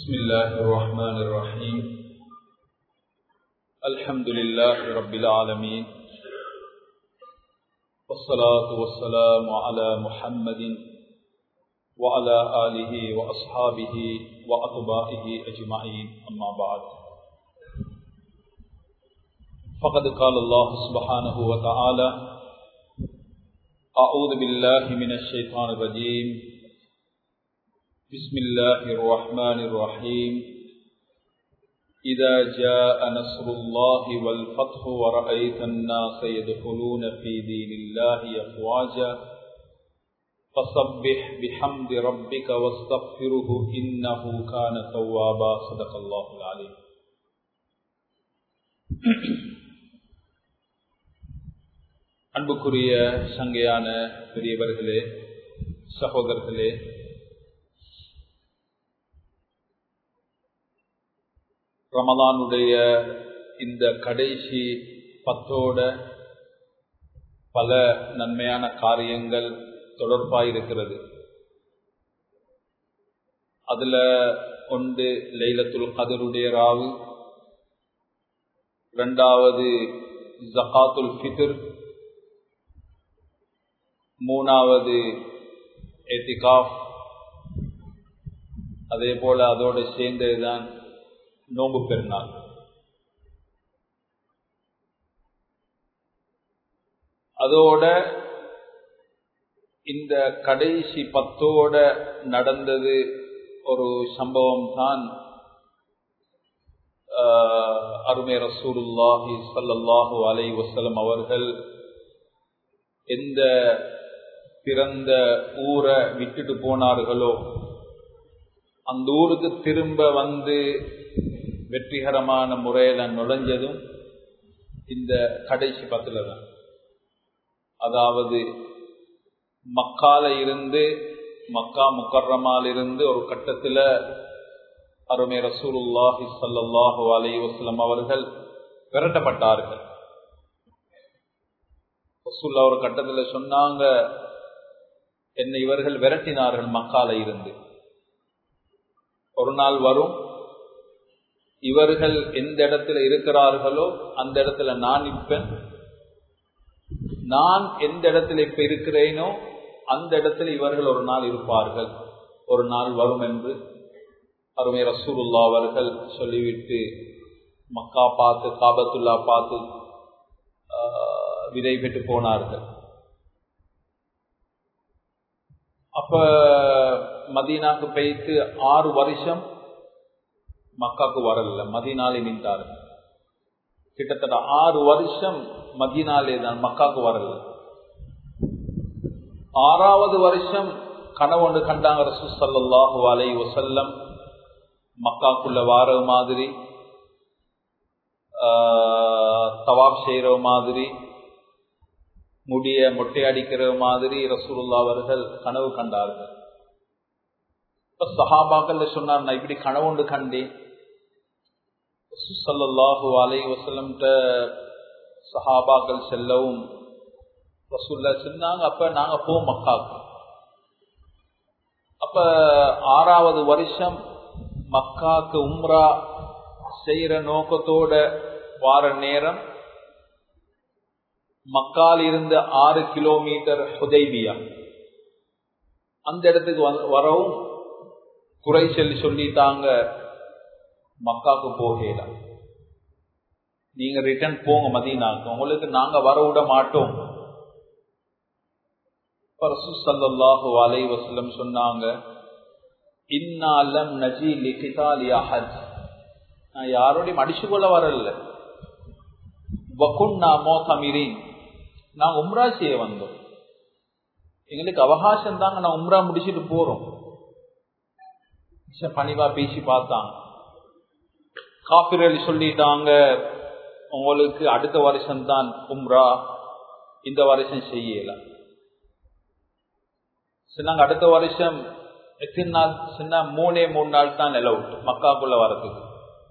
بسم الله الرحمن الرحيم الحمد لله رب العالمين والصلاة والسلام على محمد وعلى آله وأصحابه وأطبائه أجمعين أما بعد فقد قال الله سبحانه وتعالى أعوذ بالله من الشيطان الرجيم بسم الله الرحمن الرحيم إذا جاء نصر الله والفتح ورأيت الناس يدخلون في دين الله أفواجا فسبح بحمد ربك واستغفره إنه كان توابا صدق الله العليم அன்புக்குரிய சங்கையான பெரியவர்களே சகோதரர்களே ரமலானுடைய இந்த கடைசி பத்தோட பல நன்மையான காரியங்கள் தொடர்பாயிருக்கிறது அதுல ஒன்று லைலத்துல் கதருடைய ராவு இரண்டாவது ஜகாத்துல் ஃபித்ர் மூணாவது எத்திகாஃப் அதே போல அதோடு சேர்ந்ததுதான் நோம்பு பெருநாள் அதோட இந்த கடைசி பத்தோட நடந்தது ஒரு சம்பவம் தான் அருமை ரசூலுல்லாஹி சல்லாஹூ அலை வசலம் அவர்கள் எந்த பிறந்த ஊரை விட்டுட்டு போனார்களோ அந்த ஊருக்கு திரும்ப வந்து வெற்றிகரமான முறையில நுழைஞ்சதும் இந்த கடைசி பத்துல தான் அதாவது மக்கால இருந்து மக்கா முக்கர்ரமால இருந்து ஒரு கட்டத்துல அருமை ரசூலுல்லாஹி சல்லாஹூ அலி வஸ்லம் அவர்கள் விரட்டப்பட்டார்கள் ரசூல்லா ஒரு கட்டத்துல சொன்னாங்க என்னை இவர்கள் விரட்டினார்கள் மக்கால இருந்து ஒரு நாள் வரும் இவர்கள் எந்த இடத்துல இருக்கிறார்களோ அந்த இடத்துல நான் நிற்பேன் நான் எந்த இடத்துல இப்ப இருக்கிறேனோ அந்த இடத்துல இவர்கள் ஒரு நாள் இருப்பார்கள் ஒரு நாள் வரும் என்று அருமை ரசூலுல்லா அவர்கள் சொல்லிவிட்டு மக்கா பார்த்து காபத்துல்லா பார்த்து விதை பெற்று போனார்கள் அப்ப மதீனாக்கு போயிட்டு ஆறு வருஷம் மக்காக்கு வரல மதினாலே நின்றார்கள் கிட்டத்தட்ட ஆறு வருஷம் மதினாலே தான் மக்காக்கு வரல ஆறாவது வருஷம் கனவொன்று கண்டாங்க ரசூ சல்லாஹு அலை வசல்லம் மக்காக்குள்ள வார மாதிரி தவாப் செய்யற மாதிரி முடிய மொட்டை அடிக்கிற மாதிரி ரசூலுல்லா அவர்கள் கனவு கண்டார்கள் சஹாபாக்கள்ல சொன்னார் நான் இப்படி கனவுண்டு கண்டேன் சல்லாஹூ அலை வசலம் சஹாபாக்கள் செல்லவும் ரசூல்லா சொன்னாங்க அப்ப நாங்க போ மக்காக்கு அப்ப ஆறாவது வருஷம் மக்காக்கு உம்ரா செய்யற நோக்கத்தோட வார நேரம் மக்கால் இருந்து ஆறு கிலோமீட்டர் ஹுதைபியா அந்த இடத்துக்கு வரவும் குறை சொல்லி சொல்லிட்டாங்க மக்காக்கு போகலாம் நீங்க ரிட்டர்ன் போங்க மதீனாக்கு உங்களுக்கு நாங்க வர விட மாட்டோம் சல்லாஹு அலை வசலம் சொன்னாங்க இன்னாலம் நஜி லிகிதாலியா ஹஜ் நான் யாரோடையும் அடிச்சு கொள்ள வரல வகுன்னா மோசமிரின் நான் உம்ரா செய்ய வந்தோம் எங்களுக்கு அவகாசம் தாங்க நான் உம்ரா முடிச்சுட்டு போறோம் பணிவா பேசி பார்த்தாங்க காப்பிரல் சொல்லிட்டாங்க உங்களுக்கு அடுத்த வருஷம் தான் உம்ரா இந்த வருஷம் செய்யல சொன்னாங்க அடுத்த வருஷம் எத்தனை நாள் சொன்னா மூணே மூணு நாள் தான் நிலவுட்டு மக்காக்குள்ள வரதுக்கு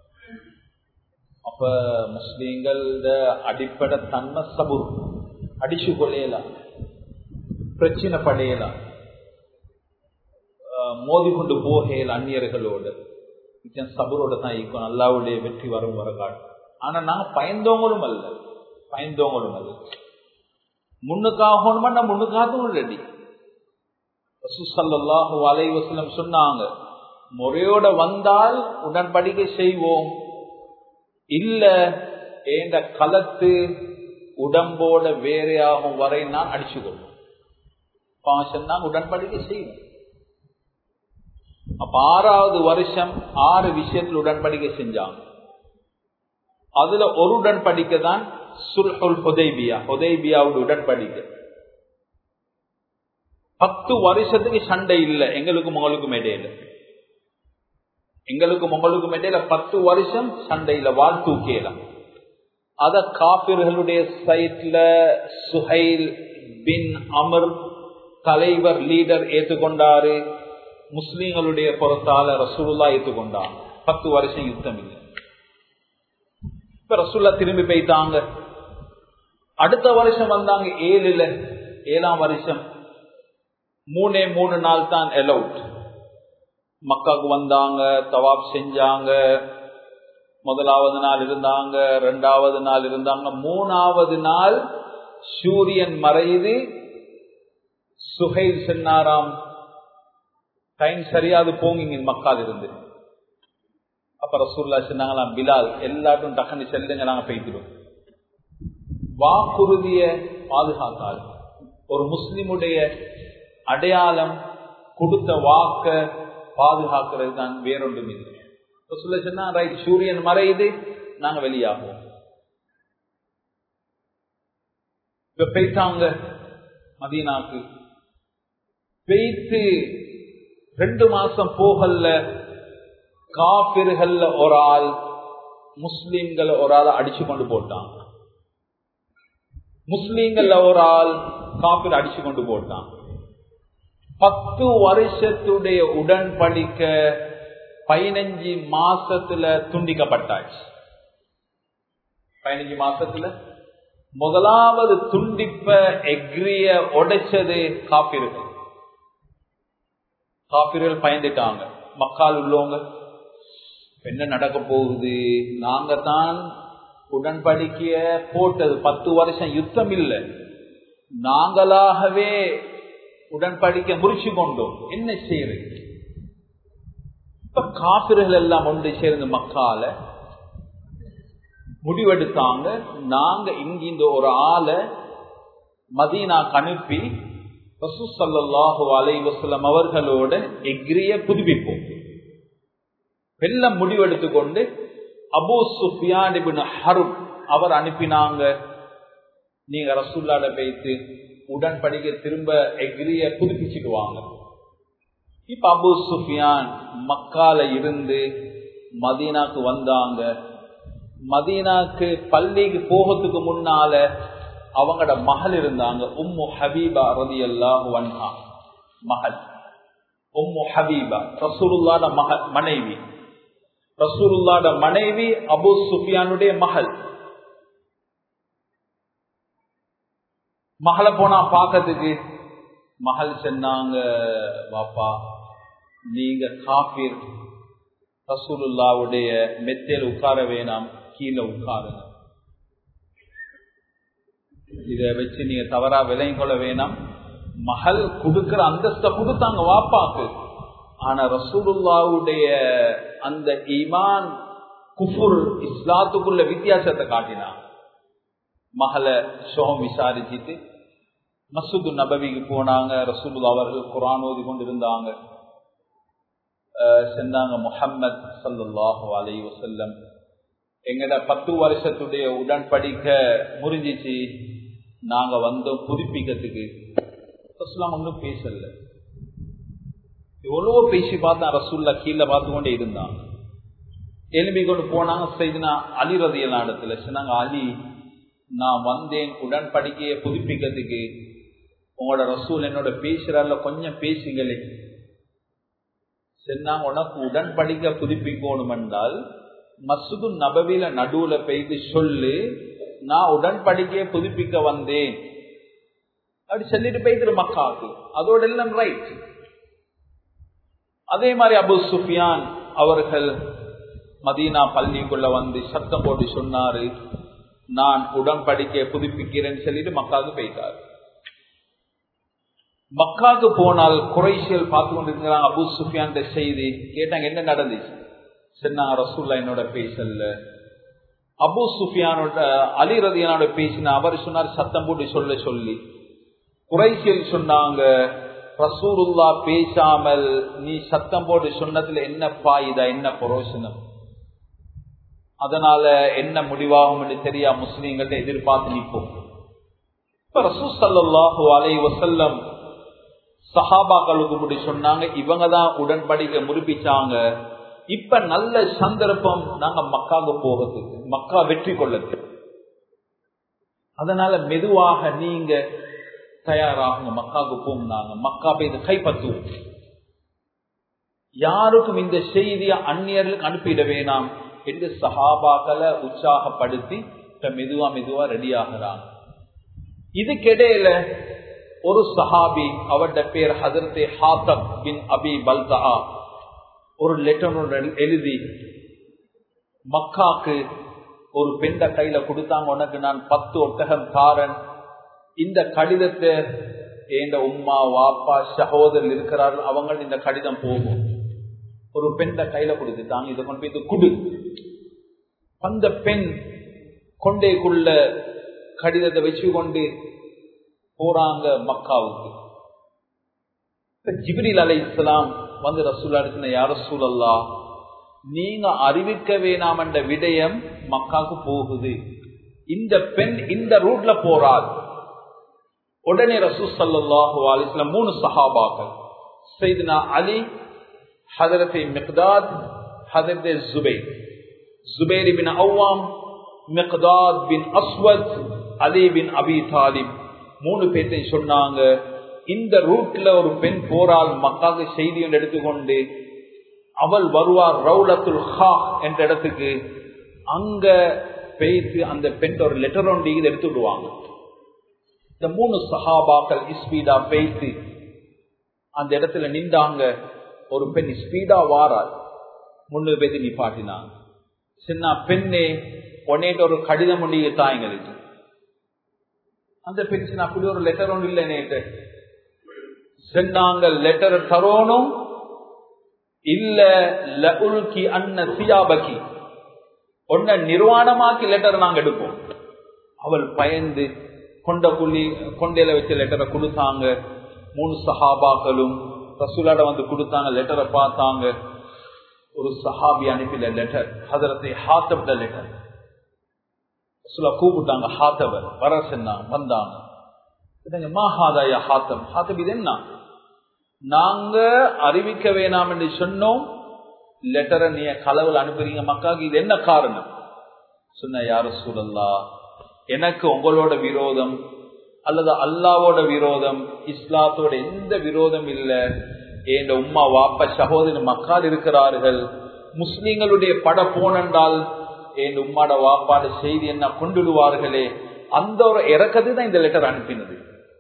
அப்ப முஸ்லீம்கள் அடிப்படை தன்மை சபுர் அடிச்சு கொள்ளையலாம் பிரச்சனை படையலாம் மோதி கொண்டு போகையில் அந்நியர்களோடு நிச்சயம் சபரோட தான் இருக்கும் அல்லாவுடைய வெற்றி வரும் வர காட்டும் ஆனா நாங்க பயந்தவங்களும் அல்ல பயந்தவங்களும் அல்ல முன்னுக்காகணுமா நான் முன்னுக்காகவும் ரெடி ரசூசல்லாஹு அலைவசலம் சொன்னாங்க முறையோட வந்தால் உடன்படிக்கை செய்வோம் இல்ல ஏண்ட களத்து உடம்போட வேறையாகும் வரை நான் அடிச்சுக்கொள்வோம் பாசம் தான் உடன்படிக்கை செய்வோம் அப்ப ஆறாவது வருஷம் ஆறு விஷயத்தில் உடன்படிக்கை செஞ்சாங்க அதுல ஒரு உடன்படிக்கை தான் சுல்ஹுல் ஹுதைபியா ஹுதைபியாவோட உடன்படிக்கை பத்து வருஷத்துக்கு சண்டை இல்லை எங்களுக்கும் உங்களுக்கும் இடையில எங்களுக்கும் உங்களுக்கும் இடையில பத்து வருஷம் சண்டையில வாழ் தூக்கலாம் அத காபிர்களுடைய சைட்ல சுஹைல் பின் அமர் தலைவர் லீடர் ஏற்றுக்கொண்டாரு முஸ்லீம்களுடைய புறத்தால ரசூல்லா ஏற்றுக்கொண்டாங்க பத்து வருஷம் யுத்தம் இல்லை இப்ப ரசூல்லா திரும்பி போயிட்டாங்க அடுத்த வருஷம் வந்தாங்க ஏழுல ஏழாம் வருஷம் மூணே மூணு நாள் தான் அலவுட் மக்காவுக்கு வந்தாங்க தவாப் செஞ்சாங்க முதலாவது நாள் இருந்தாங்க ரெண்டாவது நாள் இருந்தாங்க மூணாவது நாள் சூரியன் மறையுது சுகைல் சென்னாராம் டைம் சரியாது போங்க மக்கால் இருந்து அப்ப ரசூல்லா சொன்னாங்களாம் பிலால் எல்லாருக்கும் டக்குன்னு செல்லுங்க நாங்க போய்க்கிறோம் வாக்குறுதிய பாதுகாத்தால் ஒரு முஸ்லிமுடைய அடையாளம் கொடுத்த வாக்க பாதுகாக்கிறது தான் வேறொன்றும் இல்லை சொல்ல சொன்னா ரைட் சூரியன் மறையுது நாங்க வெளியாகுவோம் இப்ப போயிட்டாங்க மதீனாக்கு பெய்த்து ரெண்டு மாசம் போகல காபிர்கள்ல ஒரு ஆள் முஸ்லீம்கள் ஒரு ஆள் அடிச்சு கொண்டு போட்டாங்க முஸ்லீம்கள்ல ஒரு ஆள் காபிர் அடிச்சு கொண்டு போட்டான் பத்து வருஷத்துடைய உடன்படிக்க பதினஞ்சு மாசத்துல துண்டிக்கப்பட்டாச்சு பதினஞ்சு மாசத்துல முதலாவது துண்டிப்ப எக்ரிய உடைச்சது காப்பிர்கள் காப்பிர்கள் பயந்துட்டாங்க மக்கால் உள்ளவங்க என்ன நடக்க போகுது நாங்க தான் உடன்படிக்கைய போட்டது பத்து வருஷம் யுத்தம் இல்லை நாங்களாகவே உடன்படிக்கை முறிச்சு கொண்டோம் என்ன செய்யறது இப்ப காப்பிர்கள் எல்லாம் ஒன்று சேர்ந்து மக்கால முடிவெடுத்தாங்க நாங்க இங்க இந்த ஒரு ஆளை மதீனாக்கு அனுப்பி ரசூசல்லாஹு அலைவசலம் அவர்களோட எக்ரிய புதுப்பிப்போம் வெள்ளம் முடிவெடுத்து கொண்டு அபு சுஃபியான் ஹருப் அவர் அனுப்பினாங்க நீங்க ரசூல்லாட போய்த்து உடன்படிக்கை திரும்ப எக்ரிய புதுப்பிச்சுடுவாங்க இப்ப அபு சுஃபியான் மக்கால இருந்து மதீனாக்கு வந்தாங்க மதீனாக்கு பள்ளிக்கு போகிறதுக்கு முன்னால அவங்களோட மகள் இருந்தாங்க உம்மு ஹபீபா ரதி அல்லாஹு வன்ஹா மகள் உம்மு ஹபீபா ரசூலுல்லாட மக மனைவி ரசூலுல்லாட மனைவி அபு சுஃபியானுடைய மகள் மகளை போனா பாக்கிறதுக்கு மகள் சொன்னாங்க பாப்பா நீங்க காபீர் ரசூலுல்லாவுடைய மெத்தையில் உட்கார வேணாம் கீழே உட்காருங்க இத வச்சு நீங்க தவறா விலையும் கொள்ள வேணாம் மகள் கொடுக்கிற அந்தஸ்த கொடுத்தாங்க வாப்பாக்கு ஆனா ரசூலுல்லாவுடைய அந்த ஈமான் குஃபுர் இஸ்லாத்துக்குள்ள வித்தியாசத்தை காட்டினான் மகளை சோகம் விசாரிச்சுட்டு மசூது நபவிக்கு போனாங்க ரசூல் அவர்கள் குரான் ஓதி கொண்டு இருந்தாங்க சென்றாங்க முஹம்மத் சல்லாஹு அலை வசல்லம் எங்கட பத்து வருஷத்துடைய உடன்படிக்க முறிஞ்சிச்சு நாங்க வந்தோம் புதுப்பிக்கிறதுக்கு ரசூலாம் ஒன்றும் பேசல எவ்வளவோ பேசி பார்த்தா ரசூல்லா கீழே பார்த்து கொண்டே இருந்தாங்க எலும்பி கொண்டு போனாங்க செய்தினா அலி ரதியெல்லாம் இடத்துல சொன்னாங்க அலி நான் வந்தேன் உடன்படிக்கையை புதுப்பிக்கிறதுக்கு உங்களோட ரசூல் என்னோட பேசுறாருல கொஞ்சம் பேசுங்களே சொன்னாங்க உனக்கு உடன்படிக்கை புதுப்பிக்கணும் என்றால் மசுது நபவில நடுவுல பெய்து சொல்லு நான் உடன்படிக்கையை புதுப்பிக்க வந்தேன் அப்படி சொல்லிட்டு போய்த்து மக்காக்கு அதோட எல்லாம் ரைட் அதே மாதிரி அபு சுஃபியான் அவர்கள் மதீனா பள்ளிக்குள்ள வந்து சத்தம் போட்டு சொன்னாரு நான் உடன்படிக்கை புதுப்பிக்கிறேன்னு சொல்லிட்டு மக்காவுக்கு போயிட்டாரு மக்காவுக்கு போனால் குறைசியல் பார்த்து கொண்டிருக்கிறாங்க அபு சுஃபியான் செய்தி கேட்டாங்க என்ன நடந்துச்சு சொன்னாங்க ரசூல்லா என்னோட பேசல அபு சுஃபியானோட அலி ரதியானோட பேசின அவர் சொன்னார் சத்தம் போட்டு சொல்ல சொல்லி குறைசியல் சொன்னாங்க ரசூருல்லா பேசாமல் நீ சத்தம் போட்டு சொன்னதுல என்ன பாயுதா என்ன புரோசனம் அதனால என்ன முடிவாகும் என்று தெரியா முஸ்லீம்கள்ட்ட எதிர்பார்த்து நிற்போம் இப்ப ரசூ சல்லாஹூ அலை வசல்லம் சஹாபாக்களுக்கு முடி சொன்னாங்க இவங்க தான் உடன்படிக்கை முறிப்பிச்சாங்க இப்ப நல்ல சந்தர்ப்பம் நாங்க மக்காவுக்கு போகிறதுக்கு மக்கா வெற்றி கொள்ளது அதனால மெதுவாக நீங்க தயாராகுங்க மக்காவுக்கு போனாங்க மக்கா போய் கைப்பற்றுவோம் யாருக்கும் இந்த செய்தியை அந்நியர்களுக்கு அனுப்பிட வேணாம் என்று சஹாபாக்களை உற்சாகப்படுத்தி மெதுவா மெதுவா ரெடி ஆகிறாங்க இதுக்கிடையில ஒரு சஹாபி அவருடைய பேர் ஹதரத்தே ஹாத்தப் பின் அபி பல்தா ஒரு லெட்டர் எழுதி மக்காக்கு ஒரு பெண்ட கையில கொடுத்தாங்க உனக்கு நான் பத்து ஒட்டகம் தாரன் இந்த கடிதத்தை என் உம்மா வாப்பா சகோதரர் இருக்கிறார்கள் அவங்க இந்த கடிதம் போகும் ஒரு பெண்ட கையில கொடுத்துட்டாங்க இதை கொண்டு போய் குடு அந்த பெண் கொண்டேக்குள்ள கடிதத்தை வச்சு கொண்டு போறாங்க மக்காவுக்கு ஜிப்ரில் அலை இஸ்லாம் வந்து ரசூல்லா எடுத்துன யார சூழல்லா நீங்க அறிவிக்க வேணாம் என்ற விடயம் மக்காவுக்கு போகுது இந்த பெண் இந்த ரூட்ல போறாள் உடனே ரசூ சல்லாஹூ அலிஸ்லாம் மூணு சஹாபாக்கள் செய்தினா அலி ஹதரத்தை மிக்தாத் ஹதரத்தை ஜுபை Zubair bin Awwam Miqdad bin Aswad Ali bin Abi Talib மூணு பேர்த்தை சொன்னாங்க இந்த ரூட்ல ஒரு பெண் போரால் மக்காக செய்தி ஒன்று எடுத்துக்கொண்டு அவள் வருவார் ரவுலத்துல் ஹா என்ற இடத்துக்கு அங்க பேய்த்து அந்த பெண் ஒரு லெட்டர் ஒன்று இது எடுத்து விடுவாங்க இந்த மூணு சஹாபாக்கள் ஸ்பீடா பேய்த்து அந்த இடத்துல நின்றாங்க ஒரு பெண் ஸ்பீடா வாராள் முன்னு பேத்து நிப்பாட்டினாங்க சின்ன பெண்ணே உடனேட்டு ஒரு கடிதம் ஒன்று தாய்ங்களுக்கு அந்த பெண் அப்படி ஒரு லெட்டர் ஒன்று இல்லை நேற்று சொன்னாங்க லெட்டர் தரோனும் இல்ல லஉல்கி அன்ன சியாபகி ஒன்ன நிர்வாணமாக்கி லெட்டர் நாங்க எடுப்போம் அவள் பயந்து கொண்ட புள்ளி கொண்டையில வச்ச லெட்டரை கொடுத்தாங்க மூணு சஹாபாக்களும் ரசூலாட வந்து கொடுத்தாங்க லெட்டரை பார்த்தாங்க ஒரு சஹாபி அனுப்பில லெட்டர் ஹதரத்தை ஹாத்தப்ட லெட்டர் ரசூலா கூப்பிட்டாங்க ஹாத்தவர் வர சொன்னாங்க வந்தாங்க மாஹாதாயா ஹாத்தம் ஹாத்தம் இது என்ன நாங்க அறிவிக்க வேணாம் என்று சொன்னோம் லெட்டரை நீ கலவில் அனுப்புறீங்க மக்காக்கு இது என்ன காரணம் சொன்ன யார சூழல்லா எனக்கு உங்களோட விரோதம் அல்லது அல்லாவோட விரோதம் இஸ்லாத்தோட எந்த விரோதம் இல்ல என் உம்மா வாப்ப சகோதரி மக்கால் இருக்கிறார்கள் முஸ்லிம்களுடைய பட போனென்றால் என் உம்மாட வாப்பாட செய்தி என்ன கொண்டுடுவார்களே அந்த ஒரு இறக்கத்தை தான் இந்த லெட்டர் அனுப்பினது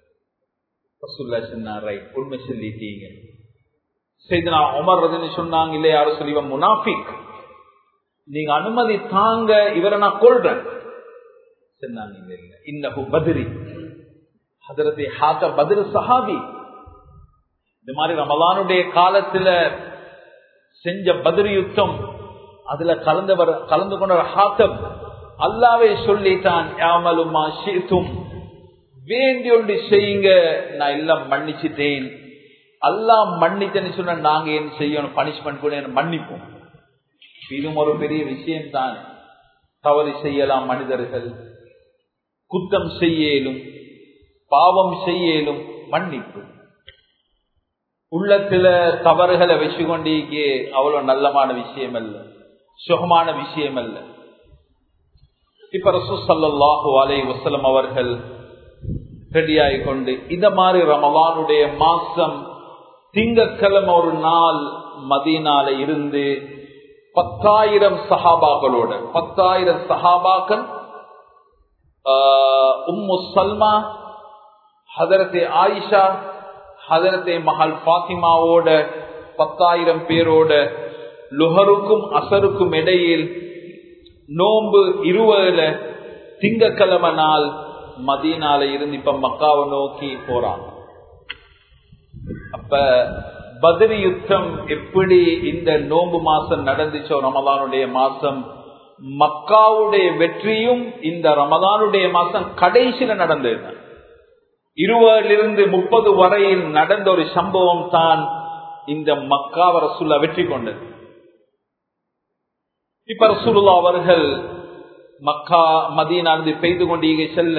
உண்மை சொல்லிட்டீங்க செய்தனா உமர் ரஜினி சொன்னாங்க இல்ல யாரும் சொல்லி முனாஃபிக் நீங்க அனுமதி தாங்க இவரை நான் கொள்றேன் சொன்னாங்க இன்னகு பதிரி ஹதரத்தை ஹாத்த பதிரு சஹாபி இந்த மாதிரி ரமலானுடைய காலத்துல செஞ்ச பதிரி யுத்தம் அதுல கலந்தவர் கலந்து கொண்ட ஹாத்தப் அல்லாவே சொல்லிட்டான் யாமலுமா ஷீத்தும் வேண்டி ஒன்று செய்யுங்க நான் எல்லாம் மன்னிச்சுட்டேன் எல்லாம் மன்னிச்சேன்னு சொன்ன நாங்க என்ன செய்யணும் பனிஷ்மெண்ட் கூட மன்னிப்போம் இதுவும் ஒரு பெரிய விஷயம் தான் தவறு செய்யலாம் மனிதர்கள் குத்தம் செய்யலும் பாவம் செய்யலும் மன்னிப்பு உள்ளத்துல தவறுகளை வச்சு கொண்டே அவ்வளவு நல்லமான விஷயம் அல்ல சுகமான விஷயம் அல்ல இப்ப ரசூ சல்லாஹூ அலை வசலம் அவர்கள் ரெடியாகி கொண்டு இந்த மாதிரி ரமவானுடைய மாசம் திங்கக்கிழமை ஒரு நாள் மதீனால இருந்து பத்தாயிரம் சஹாபாக்களோட பத்தாயிரம் சஹாபாக்கள் உம்மு சல்மா ஹதரத்தே ஆயிஷா ஹதரத்தே மஹல் பாத்திமாவோட பத்தாயிரம் பேரோட லுஹருக்கும் அசருக்கும் இடையில் நோன்பு இருவதுல திங்கக்கிழமை நாள் மதீனால இருந்து இப்ப மக்காவை நோக்கி போறாங்க அப்ப பத்ரி யுத்தம் எப்படி இந்த நோன்பு மாசம் நடந்துச்சோ ரமதானுடைய மாசம் மக்காவுடைய வெற்றியும் இந்த ரமதானுடைய மாசம் கடைசியில நடந்தது இருபதிலிருந்து முப்பது வரையில் நடந்த ஒரு சம்பவம் தான் இந்த மக்காவ ரசுல்லா வெற்றி கொண்டது இப்ப ரசூலுல்லா அவர்கள் மக்கா மதீனானது பெய்து கொண்டீங்க செல்ல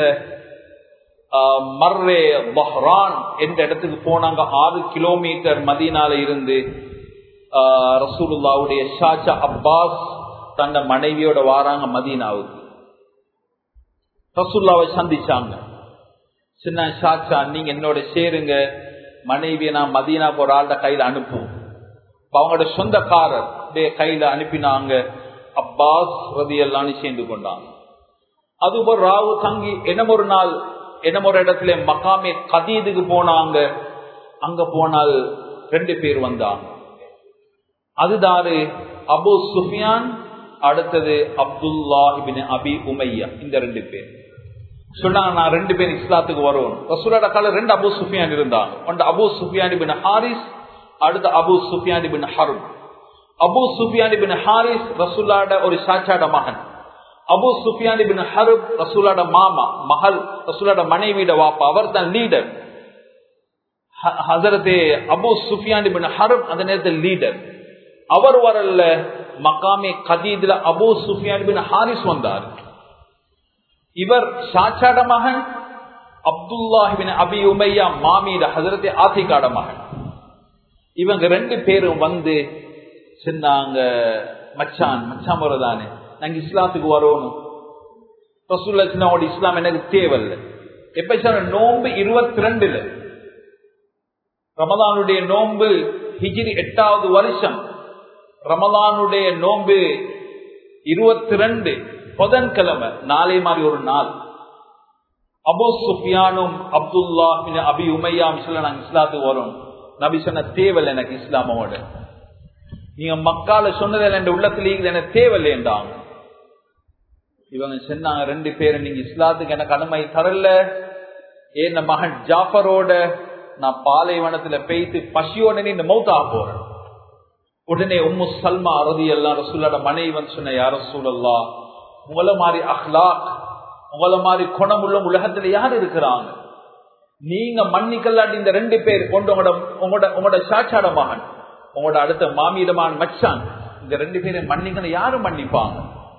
மர்ரே பஹ்ரான் என்ற இடத்துக்கு போனாங்க ஆறு கிலோமீட்டர் மதீனால இருந்து ரசூலுல்லாவுடைய ஷாஜா அப்பாஸ் தந்த மனைவியோட வாராங்க மதீனாவுக்கு ரசூல்லாவை சந்திச்சாங்க சின்ன ஷாச்சா நீங்க என்னோட சேருங்க மனைவியை நான் மதீனாக்கு ஒரு ஆள்கிட்ட கையில அனுப்புவோம் அவங்களோட சொந்தக்காரர் கையில அனுப்பினாங்க அப்பாஸ் ரதி எல்லாம் சேர்ந்து கொண்டாங்க அதுபோல் ராவு தங்கி என்னம் ஒரு நாள் என்னம் ஒரு இடத்துல மக்காமே கதீதுக்கு போனாங்க அங்க போனால் ரெண்டு பேர் வந்தாங்க அதுதாரு அபு சுஃபியான் அடுத்தது அப்துல்லா இபின் அபி உமையா இந்த ரெண்டு பேர் சொன்னாங்க நான் ரெண்டு பேர் இஸ்லாத்துக்கு வருவோம் ரசூலோட கால ரெண்டு அபு சுஃபியான் இருந்தாங்க ஒன்று அபு சுஃபியான் பின் ஹாரிஸ் அடுத்து அபு சுஃபியான் பின் ஹரும் அபு சுஃபியான் பின் ஹாரிஸ் ரசூலாட ஒரு சாச்சாட மகன் அபு சுஃபியான் பின் ஹருப் ரசூலாட மாமா மகள் ரசூலாட மனைவியோட வாப்பா அவர் தான் லீடர் ஹசரத்தே அபு சுஃபியான் பின் ஹருப் அந்த நேரத்தில் லீடர் அவர் வரல மக்காமே கதீதுல அபு சுஃபியான் பின் ஹாரிஸ் வந்தார் இவர் சாச்சாட மகன் அப்துல்லாஹிபின் அபி உமையா மாமீட ஹசரத்தே ஆசிகாட மகன் இவங்க ரெண்டு பேரும் வந்து சொன்னாங்க மச்சான் மச்சான் வரதானே நாங்க இஸ்லாத்துக்கு வரணும் ரசூல்லா சின்னாவோட இஸ்லாம் எனக்கு தேவையில்லை எப்ப சொன்ன நோன்பு இருபத்தி ரெண்டுல ரமதானுடைய நோன்பு ஹிஜிரி எட்டாவது வருஷம் ரமதானுடைய நோன்பு இருபத்தி ரெண்டு புதன்கிழமை நாளை மாதிரி ஒரு நாள் அபு சுஃபியானும் அப்துல்லா அபி உமையாம் சொல்ல நாங்க இஸ்லாத்துக்கு வரும் நபி சொன்ன தேவையில்லை எனக்கு இஸ்லாமோட நீங்க மக்கால சொன்னதில் என் உள்ளத்துல எனக்கு தேவையில்லைன்றாங்க இவங்க சொன்னாங்க ரெண்டு பேரும் நீங்க இஸ்லாத்துக்கு எனக்கு அனுமதி தரல ஏன் மகன் ஜாஃபரோட நான் பாலைவனத்துல பெய்து பசியோட இந்த மௌத்தா போறேன் உடனே உம்மு சல்மா அறுதி எல்லாம் ரசூலோட மனைவி வந்து சொன்ன யார சூழல்லா உங்களை மாதிரி அஹ்லாக் உங்களை மாதிரி குணமுள்ள உலகத்துல யார் இருக்கிறாங்க நீங்க மன்னிக்கலாட்டி இந்த ரெண்டு பேர் கொண்டு உங்களோட உங்களோட உங்களோட சாச்சாட மகன் உங்களோட அடுத்த மாமியிடமான மச்சான் இந்த ரெண்டு பேரும் மன்னிக்கணும் யாரும் மன்னிப்பாங்க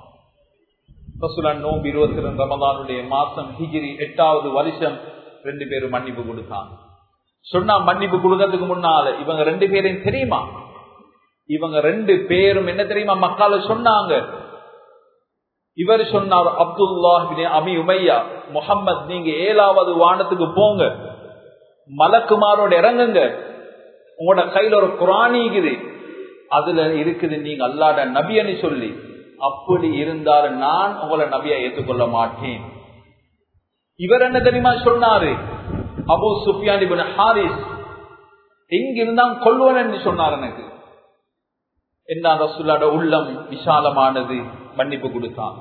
ரசூலான் நோம்பு இருபத்தி ரெண்டு ரமதானுடைய மாசம் ஹிஜிரி எட்டாவது வருஷம் ரெண்டு பேரும் மன்னிப்பு கொடுத்தாங்க சொன்னா மன்னிப்பு கொடுக்கறதுக்கு முன்னால இவங்க ரெண்டு பேரையும் தெரியுமா இவங்க ரெண்டு பேரும் என்ன தெரியுமா மக்கால சொன்னாங்க இவர் சொன்னார் அப்துல்லா அபி உமையா முகம்மது நீங்க ஏழாவது வானத்துக்கு போங்க மலக்குமாரோட இறங்குங்க உங்களோட கையில ஒரு குரானிக்குது அதுல இருக்குது நீங்க அல்லாட நபியன்னு சொல்லி அப்படி இருந்தால் நான் உங்களை நபியா ஏற்றுக்கொள்ள மாட்டேன் இவர் என்ன தெரியுமா சொன்னாரு அபு சுஃபியான் ஹாரிஸ் எங்கிருந்தான் கொள்வன் என்று சொன்னார் எனக்கு என்ன ரசுல்லாட உள்ளம் விசாலமானது மன்னிப்பு கொடுத்தான்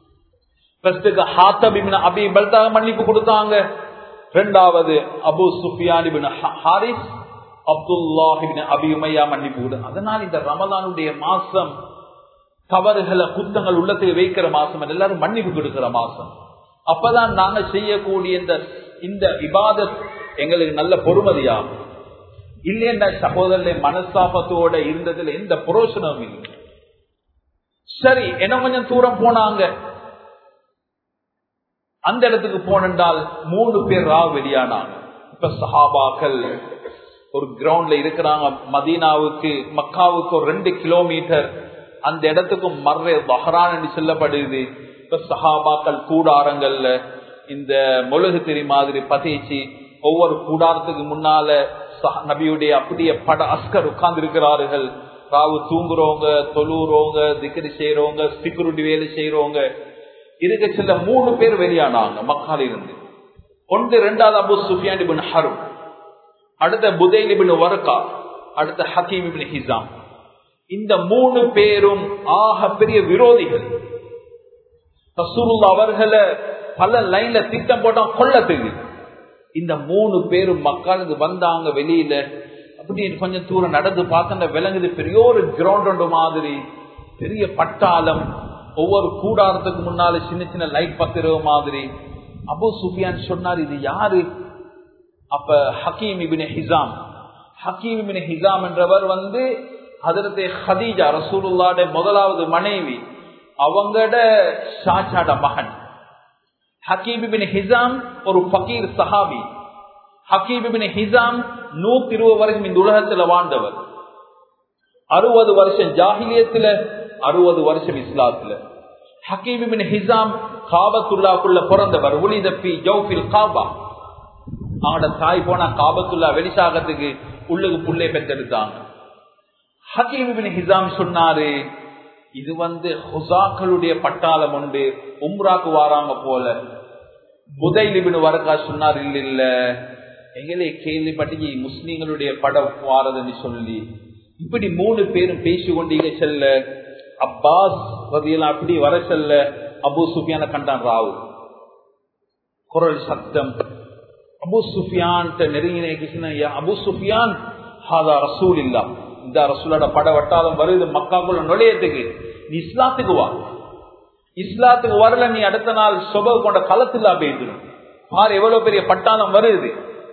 அபி பல்தாக மன்னிப்பு கொடுத்தாங்க ரெண்டாவது அபு சுஃபியான் ஹாரிஸ் அப்துல்லாஹிபின் அபி உமையா மன்னிப்பு கொடு அதனால் இந்த ரமதானுடைய மாசம் தவறுகளை குத்தங்கள் உள்ளத்துக்கு வைக்கிற மாசம் எல்லாரும் மன்னிப்பு கொடுக்கிற மாசம் அப்பதான் நாங்க செய்யக்கூடிய இந்த இந்த இபாதத் எங்களுக்கு நல்ல பொறுமதியாகும் இல்லையென்ற சகோதரர்களை மனஸ்தாபத்தோட இருந்ததுல எந்த புரோஷனமும் இல்லை சரி என்ன கொஞ்சம் தூரம் போனாங்க அந்த இடத்துக்கு போனென்றால் மூணு பேர் ரா வெளியானாங்க இப்ப சஹாபாக்கள் ஒரு கிரவுண்ட்ல இருக்கிறாங்க மதீனாவுக்கு மக்காவுக்கு ஒரு ரெண்டு கிலோமீட்டர் அந்த இடத்துக்கும் மர்ற பஹ்ரான் என்று சொல்லப்படுது இப்ப சஹாபாக்கள் கூடாரங்கள்ல இந்த மொழுகு திரி மாதிரி பதைச்சு ஒவ்வொரு கூடாரத்துக்கு முன்னால நபியுடைய அப்படியே பட அஸ்கர் உட்கார்ந்து இருக்கிறார்கள் ராவு தூங்குறவங்க தொழுறவங்க திக்கரி செய்யறவங்க செக்யூரிட்டி வேலை செய்யறவங்க இருக்க சில மூணு பேர் வெளியானாங்க மக்கால இருந்து ஒன்று இரண்டாவது அபு சுஃபியான் பின் ஹரும் அடுத்த புதைல் பின் வர்கா அடுத்த ஹக்கீம் பின் ஹிசாம் இந்த மூணு பேரும் ஆக பெரிய விரோதிகள் ரசூலுல்லா அவர்களை பல லைன்ல திட்டம் போட்டா கொல்லத்துக்கு இந்த மூணு பேரும் மக்களுக்கு வந்தாங்க வெளியில அப்படி கொஞ்சம் தூரம் நடந்து பார்த்த விளங்குது பெரிய ஒரு கிரவுண்ட் மாதிரி பெரிய பட்டாளம் ஒவ்வொரு கூடாரத்துக்கு முன்னால சின்ன சின்ன லைட் பத்திரவு மாதிரி அபு சுஃபியான் சொன்னார் இது யாரு அப்ப Hakim ibn Hisham Hakim ibn Hisham என்றவர் வந்து அதரத்தை ஹதீஜா ரசூலுல்லாட முதலாவது மனைவி அவங்கட ஷாச்சாட மகன் ஹக்கீம் இபின் ஹிசாம் ஒரு பகீர் சஹாபி ஹக்கீம் இபின் ஹிசாம் நூத்தி இருபது வரைக்கும் இந்த உலகத்துல வாழ்ந்தவர் அறுபது வருஷம் ஜாகிலியத்துல அறுபது வருஷம் இஸ்லாத்துல ஹக்கீம் இபின் ஹிசாம் காபத்துல்லாக்குள்ள பிறந்தவர் உலிதப்பி ஜவுஃபில் காபா அவனோட தாய் போனா காபத்துல்லா வெளிசாகத்துக்கு உள்ளுக்கு புள்ளை பெற்றெடுத்தாங்க ஹக்கீம் இபின் ஹிசாம் சொன்னாரு இது வந்து ஹுசாக்களுடைய பட்டாளம் உண்டு உம்ராக்கு வாராங்க போல புதைலிபின் வரக்கா சொன்னார் இல்ல இல்ல எங்களே கேள்விப்பட்டு முஸ்லீம்களுடைய படம் வாரதுன்னு சொல்லி இப்படி மூணு பேரும் பேசி கொண்டீங்க செல்ல அப்பாஸ் பதியெல்லாம் அப்படி வர செல்ல அபு சுஃபியான கண்டான் ராவு குரல் சத்தம் அபு சுஃபியான் நெருங்கின அபு சுஃபியான் ஹாதா ரசூல் இல்லா இந்த ரசூலோட பட வட்டாரம் வருது மக்காக்குள்ள நுழையத்துக்கு நீ இஸ்லாத்துக்கு வா இஸ்லாத்துக்கு வரல நீ அடுத்த நாள் சொப கொண்ட களத்துல போயிட்டு பாரு எவ்வளவு பெரிய பட்டாளம் வருது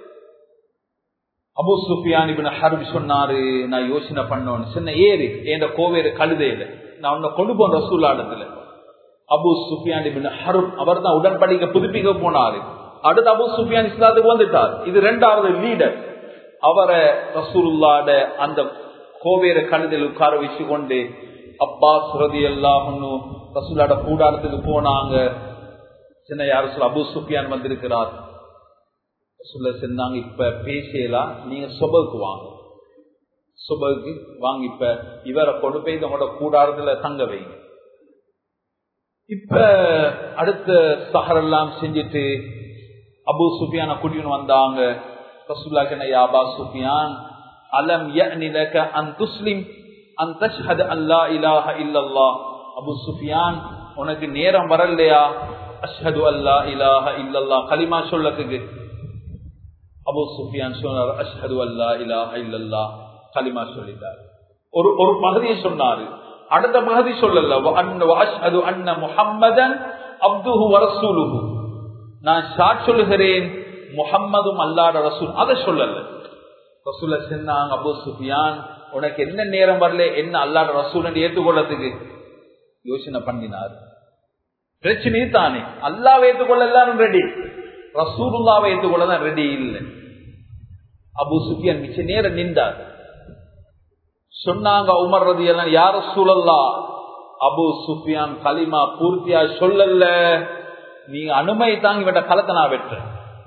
அபு சுஃபியான் இப்ப ஹர்பி சொன்னாரு நான் யோசனை பண்ணோன்னு சின்ன ஏறு என் கோவேறு கழுதையில நான் உன்னை கொண்டு போன ரசூல்லாடத்துல அபு சுஃபியான் இப்ப ஹருப் அவர் தான் உடன்படிக்கை புதுப்பிக்க போனாரு அடுத்து அபு சுஃபியான் இஸ்லாத்துக்கு வந்துட்டார் இது ரெண்டாவது லீடர் அவரை ரசூலுல்லாட அந்த கோவேர கழுதில் உட்கார வச்சு கொண்டு அப்பாஸ் ரதி எல்லாம் ரசூலாட கூடாரத்துக்கு போனாங்க சின்ன யாரும் சொல்ல அபு சுஃபியான் வந்திருக்கிறார் சொல்ல சொன்னாங்க இப்ப பேசலாம் நீங்க சொபகுக்கு வாங்க சொபகுக்கு வாங்க இப்ப இவரை கொண்டு போய் உங்களோட கூடாரத்துல தங்க வைங்க இப்ப அடுத்த சஹரெல்லாம் செஞ்சுட்டு அபு சுஃபியான கூட்டின்னு வந்தாங்க ரசூல்லா கண்ண யாபா சுஃபியான் அலம் யஅனிலக அன் துஸ்லிம் அன் தஷ்ஹது அல்லா இலாஹ இல்லல்லாஹ் அபு சுஃபியான் உனக்கு நேரம் வரலையா அஷ்ஹது அல்லா இலாஹ இல்லல்லாஹ் கலிமா சொல்லத்துக்கு அபு சுஃபியான் சொன்னார் அஷ்ஹது அல்லா இலாஹ இல்லல்லாஹ் கலிமா சொல்லிட்டார் ஒரு ஒரு பகுதியை சொன்னாரு அடுத்த பகுதி சொல்லல அஷ்ஹது அன்ன முஹம்மதன் அப்துஹு வரசூலுஹு நான் ஷாட் சொல்லுகிறேன் முகம்மதும் அல்லாட ரசூல் அதை சொல்லல ரசூல சொன்னாங்க அபு சுஃபியான் உனக்கு என்ன நேரம் வரல என்ன அல்லாட ரசூல் ஏற்றுக்கொள்ளத்துக்கு யோசனை பண்ணினார் பிரச்சனை தானே அல்லாவை ஏற்றுக்கொள்ள எல்லாரும் ரெடி ரசூலுல்லாவை ஏற்றுக்கொள்ள தான் ரெடி இல்லை அபு சுஃபியான் மிச்ச நேரம் நின்றார் சொன்னாங்க உமர் ரதி எல்லாம் யார சூழல்லா அபு சுஃபியான் கலிமா பூர்த்தியா சொல்லல நீங்க அனுமதி தாங்கி விட்ட களத்தை நான் வெற்றேன்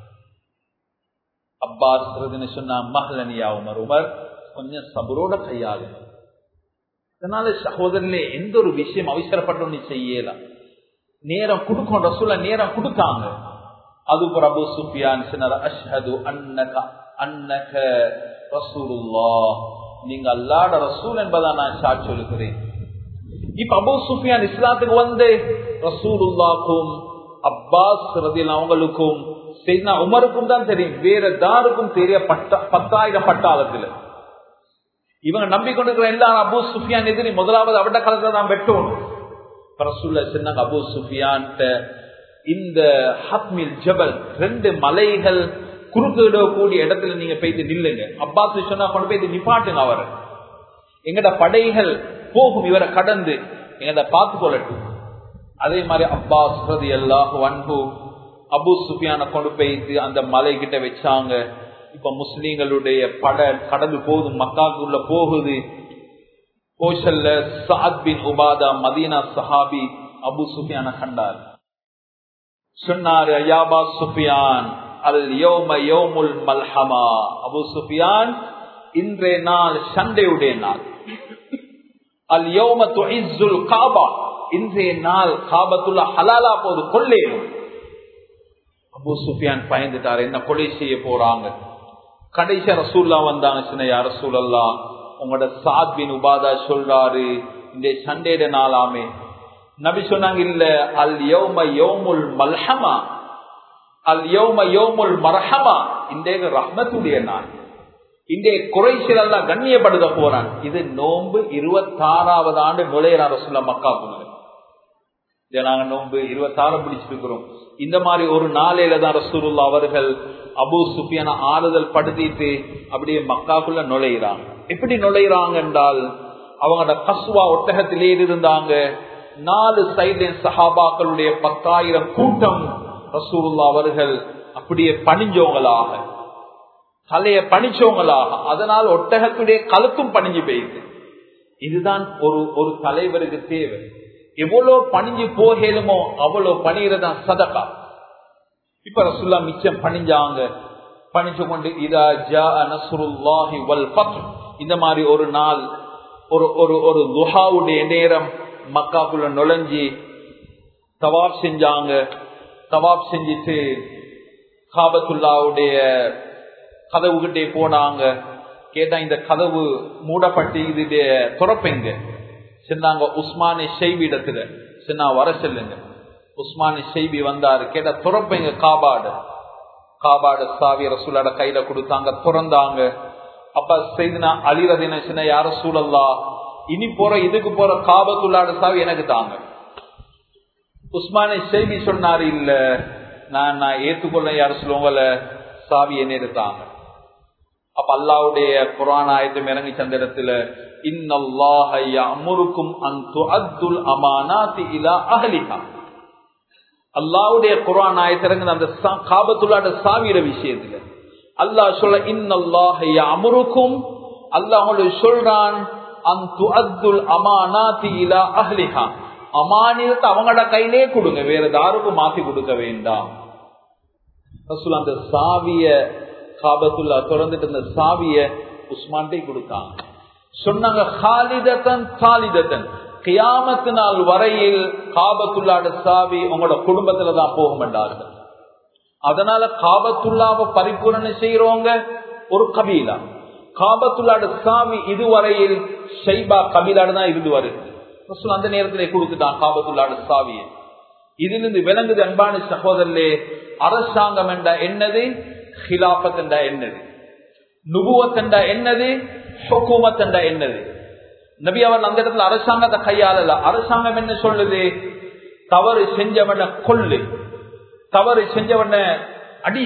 அப்பாஸ் சொன்னா மஹலனியா உமர் உமர் கொஞ்சம் சபரோட கையாளு அதனால சகோதரர்களே எந்த ஒரு விஷயம் அவசரப்பட்டு செய்யலாம் நேரம் கொடுக்கும் ரசூல நேரம் கொடுத்தாங்க அது பிரபு சுஃபியான் சொன்னார் அஷ்ஹது அன்னக அன்னக ரசூலுல்லா நீங்க அல்லாட ரசூல் என்பதா நான் சாட்சி சொல்லுகிறேன் இப்ப அபு சுஃபியான் இஸ்லாத்துக்கு வந்து ரசூலுல்லாக்கும் அப்பாஸ் ரதில் அவங்களுக்கும் செய்தினா உமருக்கும் தான் தெரியும் வேற தாருக்கும் தெரிய பட்ட பத்தாயிரம் பட்டாளத்துல இவங்க நம்பிக்கொண்டிருக்கிற எல்லாரும் அபு சுஃபியான் எதிரி முதலாவது அவட காலத்துல தான் வெட்டணும் ரசூல்ல சொன்னாங்க அபு சுஃபியான் இந்த ஹத்மில் ஜபல் ரெண்டு மலைகள் குறுக்கிடக்கூடிய இடத்துல நீங்க போயிட்டு நில்லுங்க அப்பாஸ் சொன்னா கொண்டு போய் நிப்பாட்டுங்க அவரை எங்கட படைகள் போகும் இவரை கடந்து எங்கட பார்த்து கொள்ளட்டும் அதே மாதிரி அப்பாஸ் ரதி அல்லாஹ் அன்பு அபு சுஃபியான கொண்டு போயிட்டு அந்த மலை கிட்ட வச்சாங்க இப்ப முஸ்லீம்களுடைய பட கடந்து போகுது மக்காக்குள்ள போகுது கோஷல்ல சாத் பின் உபாதா மதீனா சஹாபி அபு சுஃபியான கண்டார் சொன்னார் அயாபா சுஃபியான் அல் யோம யோமுல் மல்ஹமா அபு சுஃபியான் இன்றைய நாள் சண்டையுடைய நாள் அல் யோம துஇஸ்ஸுல் காபா இன்றைய நாள் காபத்துள்ள ஹலாலா போது கொள்ளேனும் அபு சுஃபியான் பயந்துட்டார் என்ன கொலை செய்ய போறாங்க கடைசி ரசூல்லா வந்தாங்க சின்ன யார் ரசூலல்லா உங்களோட சாத்பின் உபாதா சொல்றாரு இந்த சண்டேட நாளாமே நபி சொன்னாங்க இல்ல அல் யோம யோமுல் மல்ஹமா அல் யோம யோமுல் மரஹமா இன்றைய ரஹ்மத்துடைய நாள் இன்றைய குறைசில் எல்லாம் கண்ணியப்படுத்த போறான் இது நோன்பு இருபத்தாறாவது ஆண்டு நுழையிறார் சொல்ல மக்கா போனது இதை நாங்க நோன்பு இருபத்தாறு பிடிச்சிருக்கிறோம் இந்த மாதிரி ஒரு நாளையில தான் ரசூருல்லா அவர்கள் அபு சுஃபியான ஆறுதல் படுத்திட்டு அப்படியே மக்காக்குள்ள நுழையிறாங்க எப்படி நுழையிறாங்க என்றால் அவங்களோட கசுவா ஒட்டகத்திலே இருந்தாங்க நாலு சைடு சஹாபாக்களுடைய பத்தாயிரம் கூட்டம் ரசூருல்லா அவர்கள் அப்படியே பணிஞ்சவங்களாக தலைய பணிச்சவங்களாக அதனால் ஒட்டகத்துடைய கழுத்தும் பணிஞ்சு போயிடுது இதுதான் ஒரு ஒரு தலைவருக்கு தேவை எவ்வளவு பணிஞ்சு போகலுமோ அவ்வளவு பணிகிறதான் சதகா இப்ப ரசுல்லா மிச்சம் பணிஞ்சாங்க பணிச்சு கொண்டு இதா ஜா நசுருல்லாஹி வல் ஃபத் இந்த மாதிரி ஒரு நாள் ஒரு ஒரு ஒரு துஹாவுடைய நேரம் மக்காக்குள்ள நுழைஞ்சி தவாப் செஞ்சாங்க தவாப் செஞ்சுட்டு காபத்துல்லாவுடைய கதவுகிட்டே போனாங்க கேட்டா இந்த கதவு மூடப்பட்டு இது துறப்பெங்க சொன்னாங்க உஸ்மானி ஷெய்பி இடத்துல சொன்னா வர செல்லுங்க உஸ்மானி ஷெய்பி வந்தாரு கேட்டா துறப்பெங்க காபாடு காபாடு சாவி ரசூலோட கையில கொடுத்தாங்க துறந்தாங்க அப்ப செய்தினா அழிறதின சின்ன யார சூழல்லா இனி போற இதுக்கு போற காபத்துள்ளாட சாவி எனக்கு தாங்க உஸ்மானி ஷெய்பி சொன்னாரு இல்ல நான் நான் ஏத்துக்கொள்ள யார சொல்லுவங்கள சாவி என்ன எடுத்தாங்க அப்ப அல்லாவுடைய குரான் ஆயத்தும் இறங்கி சந்த இடத்துல இன்னல்லாஹுக்கும் அமானாத்தி இலா அகலிகா அல்லாவுடைய குரான் ஆயத்திறங்க அந்த காபத்துள்ளாட சாவிர விஷயத்துல அல்லாஹ் சொல்ல இன்னல்லாஹைய அமருக்கும் அல்லாஹ் சொல்றான் அந்துல் அமானாத்தி இலா அஹ்லிஹா அமானியத்தை அவங்களோட கையிலே கொடுங்க வேற யாருக்கும் மாத்தி கொடுக்க வேண்டாம் அந்த சாவிய காபத்துல்லா திறந்துட்டு இருந்த சாவிய உஸ்மான்டே கொடுத்தாங்க சொன்னாங்க ஹாலிதத்தன் சாலிதத்தன் கியாமத்து நாள் வரையில் காபத்துள்ளாட சாவி உங்களோட குடும்பத்துல தான் போக மாட்டார்கள் அதனால காபத்துள்ளாவை பரிபூரணை செய்யறவங்க ஒரு கபீலா காபத்துள்ளாட சாவி இதுவரையில் ஷைபா கபீலாடு தான் இருந்து வருது அந்த நேரத்திலே கொடுத்துட்டான் காபத்துள்ளாட சாவியை இதிலிருந்து விளங்குது அன்பான சகோதரர்களே அரசாங்கம் என்ற என்னது ஹிலாபத் என்ற என்னது நுபுவத் என்ற என்னது ஹொக்குமத் என்ற என்னது நபி அவர் அந்த இடத்துல அரசாங்கத்தை கையாளல அரசாங்கம் என்ன சொல்லுது தவறு செஞ்சவன கொள்ளு தவறு செஞ்சவன அடி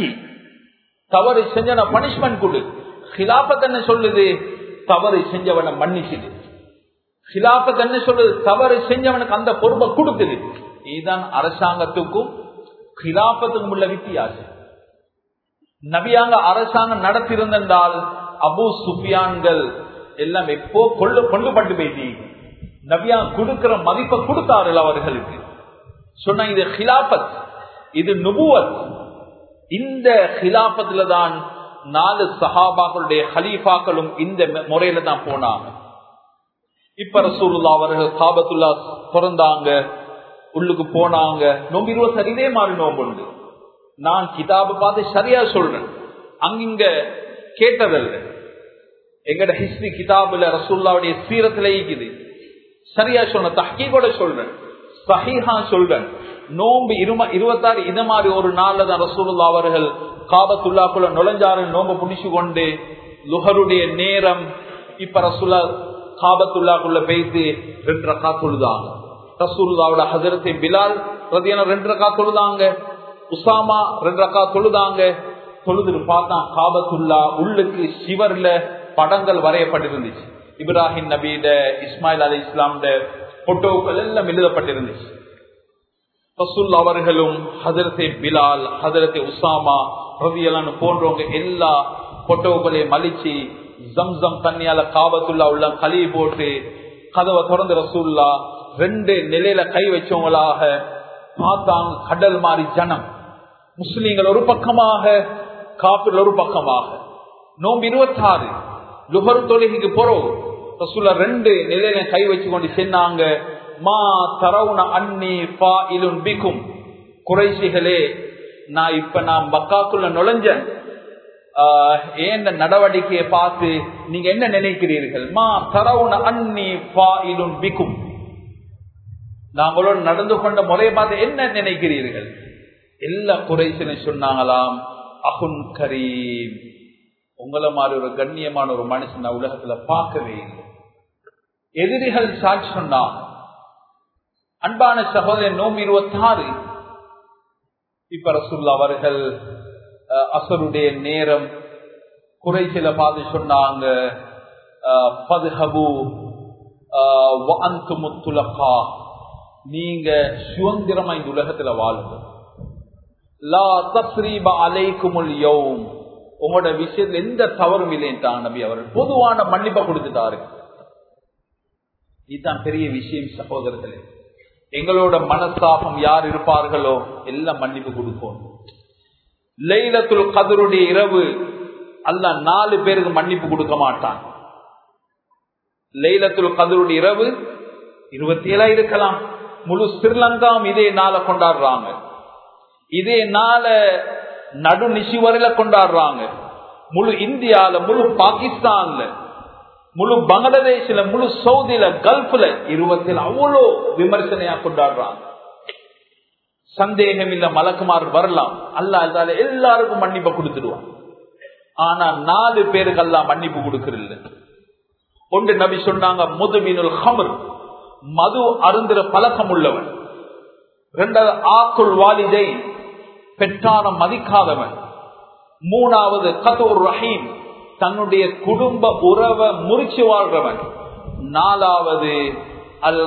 தவறு செஞ்சவன பனிஷ்மெண்ட் கொடு ஹிலாபத் என்ன சொல்லுது தவறு செஞ்சவன மன்னிச்சுது ஹிலாபத் என்ன சொல்லுது தவறு செஞ்சவனுக்கு அந்த பொறுப்பை கொடுக்குது இதுதான் அரசாங்கத்துக்கும் ஹிலாபத்துக்கும் உள்ள வித்தியாசம் நபியாங்க அரசாங்கம் நடத்திருந்தால் அபு சுஃபியான்கள் எல்லாம் எப்போ கொள்ளு கொண்டு பட்டு போயிட்டீங்க நபியா கொடுக்கிற மதிப்பை கொடுத்தார்கள் அவர்களுக்கு சொன்ன இது ஹிலாபத் இது நுபுவத் இந்த ஹிலாபத்துல தான் நாலு சஹாபாக்களுடைய ஹலீஃபாக்களும் இந்த முறையில தான் போனாங்க இப்ப ரசூலுல்லா அவர்கள் காபத்துல்லா பிறந்தாங்க உள்ளுக்கு போனாங்க நோம்பு இருபது இதே மாதிரி நோம்பு உண்டு நான் கிதாபு பார்த்து சரியா சொல்றேன் அங்கிங்க கேட்டதல்ல எங்கட ஹிஸ்டரி கிதாபுல ரசூல்லாவுடைய சீரத்துல இருக்குது சரியா சொன்ன தஹ்கீகோட சொல்றேன் சஹீஹா சொல்றேன் நோம்பு இரும இருபத்தாறு இது மாதிரி ஒரு நாள்ல தான் ரசூலுல்லா அவர்கள் காபத்துல்லாக்குள்ள நுழைஞ்சாரு நோம்பு புடிச்சு கொண்டு லுஹருடைய நேரம் இப்ப ரசூல்லா காபத்துல்லாக்குள்ள பெய்து ரெண்டு ரக்கா தொழுதாங்க ரசூல்லாவோட ஹசரத்தை பிலால் ரதியான ரெண்டு ரக்கா தொழுதாங்க உசாமா ரெண்டு ரக்கா தொழுதாங்க தொழுதுட்டு பார்த்தா காபத்துல்லா உள்ளுக்கு சிவர்ல படங்கள் வரையப்பட்டிருந்துச்சு இப்ராஹிம் நபீட இஸ்மாயில் அலி இஸ்லாம்ட போட்டோக்கள் எல்லாம் எழுதப்பட்டிருந்துச்சு ரசூல் அவர்களும் ஹதரத்தை பிலால் ஹதரத்தை உசாமா ரவியலான்னு போன்றவங்க எல்லா போட்டோக்களையும் மலிச்சு ஜம்சம் தண்ணியால காபத்துல்லா உள்ள களி போட்டு கதவை திறந்து ரசூல்லா ரெண்டு நிலையில கை வச்சவங்களாக பார்த்தாங்க கடல் மாறி ஜனம் முஸ்லீம்கள் ஒரு பக்கமாக காப்பில் ஒரு பக்கமாக நோம்பு இருபத்தாறு லுகர் தொழுகைக்கு போறோம் ரசூல்லா ரெண்டு நிலையில கை வச்சு கொண்டு சென்னாங்க மா தரவுன அன்னி பா இலுன் பிக்கும் குறைசிகளே நான் இப்ப நான் மக்காக்குள்ள நுழைஞ்சேன் ஏன் நடவடிக்கையை பார்த்து நீங்க என்ன நினைக்கிறீர்கள் மா தரவுன அன்னி ஃபாயிலுன் பிக்கும் நாங்களோடு நடந்து கொண்ட முறையை பார்த்து என்ன நினைக்கிறீர்கள் எல்லா குறைசிலும் சொன்னாங்களாம் அகுன் கரீம் உங்களை மாதிரி ஒரு கண்ணியமான ஒரு மனுஷன் நான் உலகத்துல பார்க்கவே இல்லை எதிரிகள் சாட்சி சொன்னாங்க அன்பான சகோதரன் நோம்பு இருபத்தாறு இப்ப ரசுல்லா அவர்கள் அசருடைய நேரம் குறைசில பார்த்து சொன்னாங்க பதுஹபு முத்துலகா நீங்க சுதந்திரமா இந்த உலகத்துல வாழுங்க லா தஸ்ரீப அலைக்குமுல் யௌம் உங்களோட விஷயத்துல எந்த தவறும் இல்லைன்ட்டாங்க நபி அவர்கள் பொதுவான மன்னிப்பை கொடுத்துட்டாரு இதுதான் பெரிய விஷயம் சகோதரர்களே எங்களோட மனஸ்தாபம் யார் இருப்பார்களோ எல்லாம் மன்னிப்பு கொடுக்கும் லைலத்துல் கதருடைய இரவு அல்ல நாலு பேருக்கு மன்னிப்பு கொடுக்க மாட்டான் லைலத்துல் கதருடைய இரவு இருபத்தி ஏழா இருக்கலாம் முழு ஸ்ரீலங்காவும் இதே நாளை கொண்டாடுறாங்க இதே நாள நடு நிசி வரையில கொண்டாடுறாங்க முழு இந்தியால முழு பாகிஸ்தான்ல முழு பங்களாதேஷ்ல முழு சவுதியில கல்ஃப்ல இருபத்தில் அவ்வளோ விமர்சனையா கொண்டாடுறாங்க சந்தேகம் இல்ல மலக்குமார் வரலாம் அல்ல அதால எல்லாருக்கும் மன்னிப்பு கொடுத்துடுவான் ஆனா நாலு பேருக்கு எல்லாம் மன்னிப்பு கொடுக்கறது ஒன்று நபி சொன்னாங்க முதுமினுல் ஹமர் மது அருந்திர பழக்கம் உள்ளவன் இரண்டாவது ஆக்குள் வாலிதை பெற்றான மதிக்காதவன் மூணாவது கதூர் ரஹீம் தன்னுடைய குடும்ப உறவை முறிச்சு வாழ்றவன் நாலாவது அல்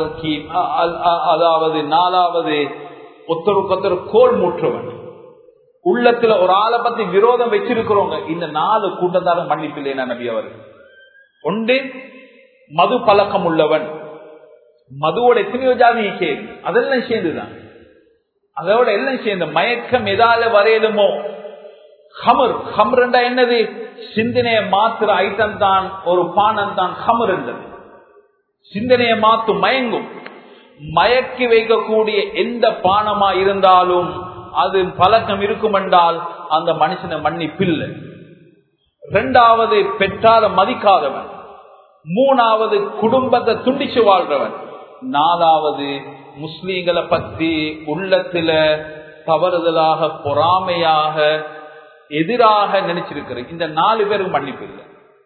அதாவது நாலாவது ஒத்தருக்கு கோல் மூற்றவன் உள்ளத்துல ஒரு ஆளை பத்தி விரோதம் வச்சிருக்கிறவங்க இந்த நாலு கூட்டத்தார மன்னிப்பில்லை நபி அவர் ஒன்று மது பழக்கம் உள்ளவன் மதுவோட எத்தனையோ ஜாதி சேர்ந்து அதெல்லாம் சேர்ந்துதான் அதோட எல்லாம் சேர்ந்து மயக்கம் எதால வரையலுமோ ஹமர் ஹம்ரண்டா என்னது சிந்தனையை மாத்துற ஐட்டம் தான் ஒரு பானம் தான் ஹமர் என்றது சிந்தனையை மாத்தும் மயங்கும் மயக்கி வைக்கக்கூடிய எந்த பானமா இருந்தாலும் அது பழக்கம் இருக்கும் என்றால் அந்த மனுஷனை மன்னிப்பில்லை இரண்டாவது பெற்றார மதிக்காதவன் மூணாவது குடும்பத்தை துண்டிச்சு வாழ்றவன் நாலாவது முஸ்லீம்களை பத்தி உள்ளத்துல தவறுதலாக பொறாமையாக எதிராக நினைச்சிருக்கிற இந்த நாலு பேருக்கு மன்னிப்பு இல்லை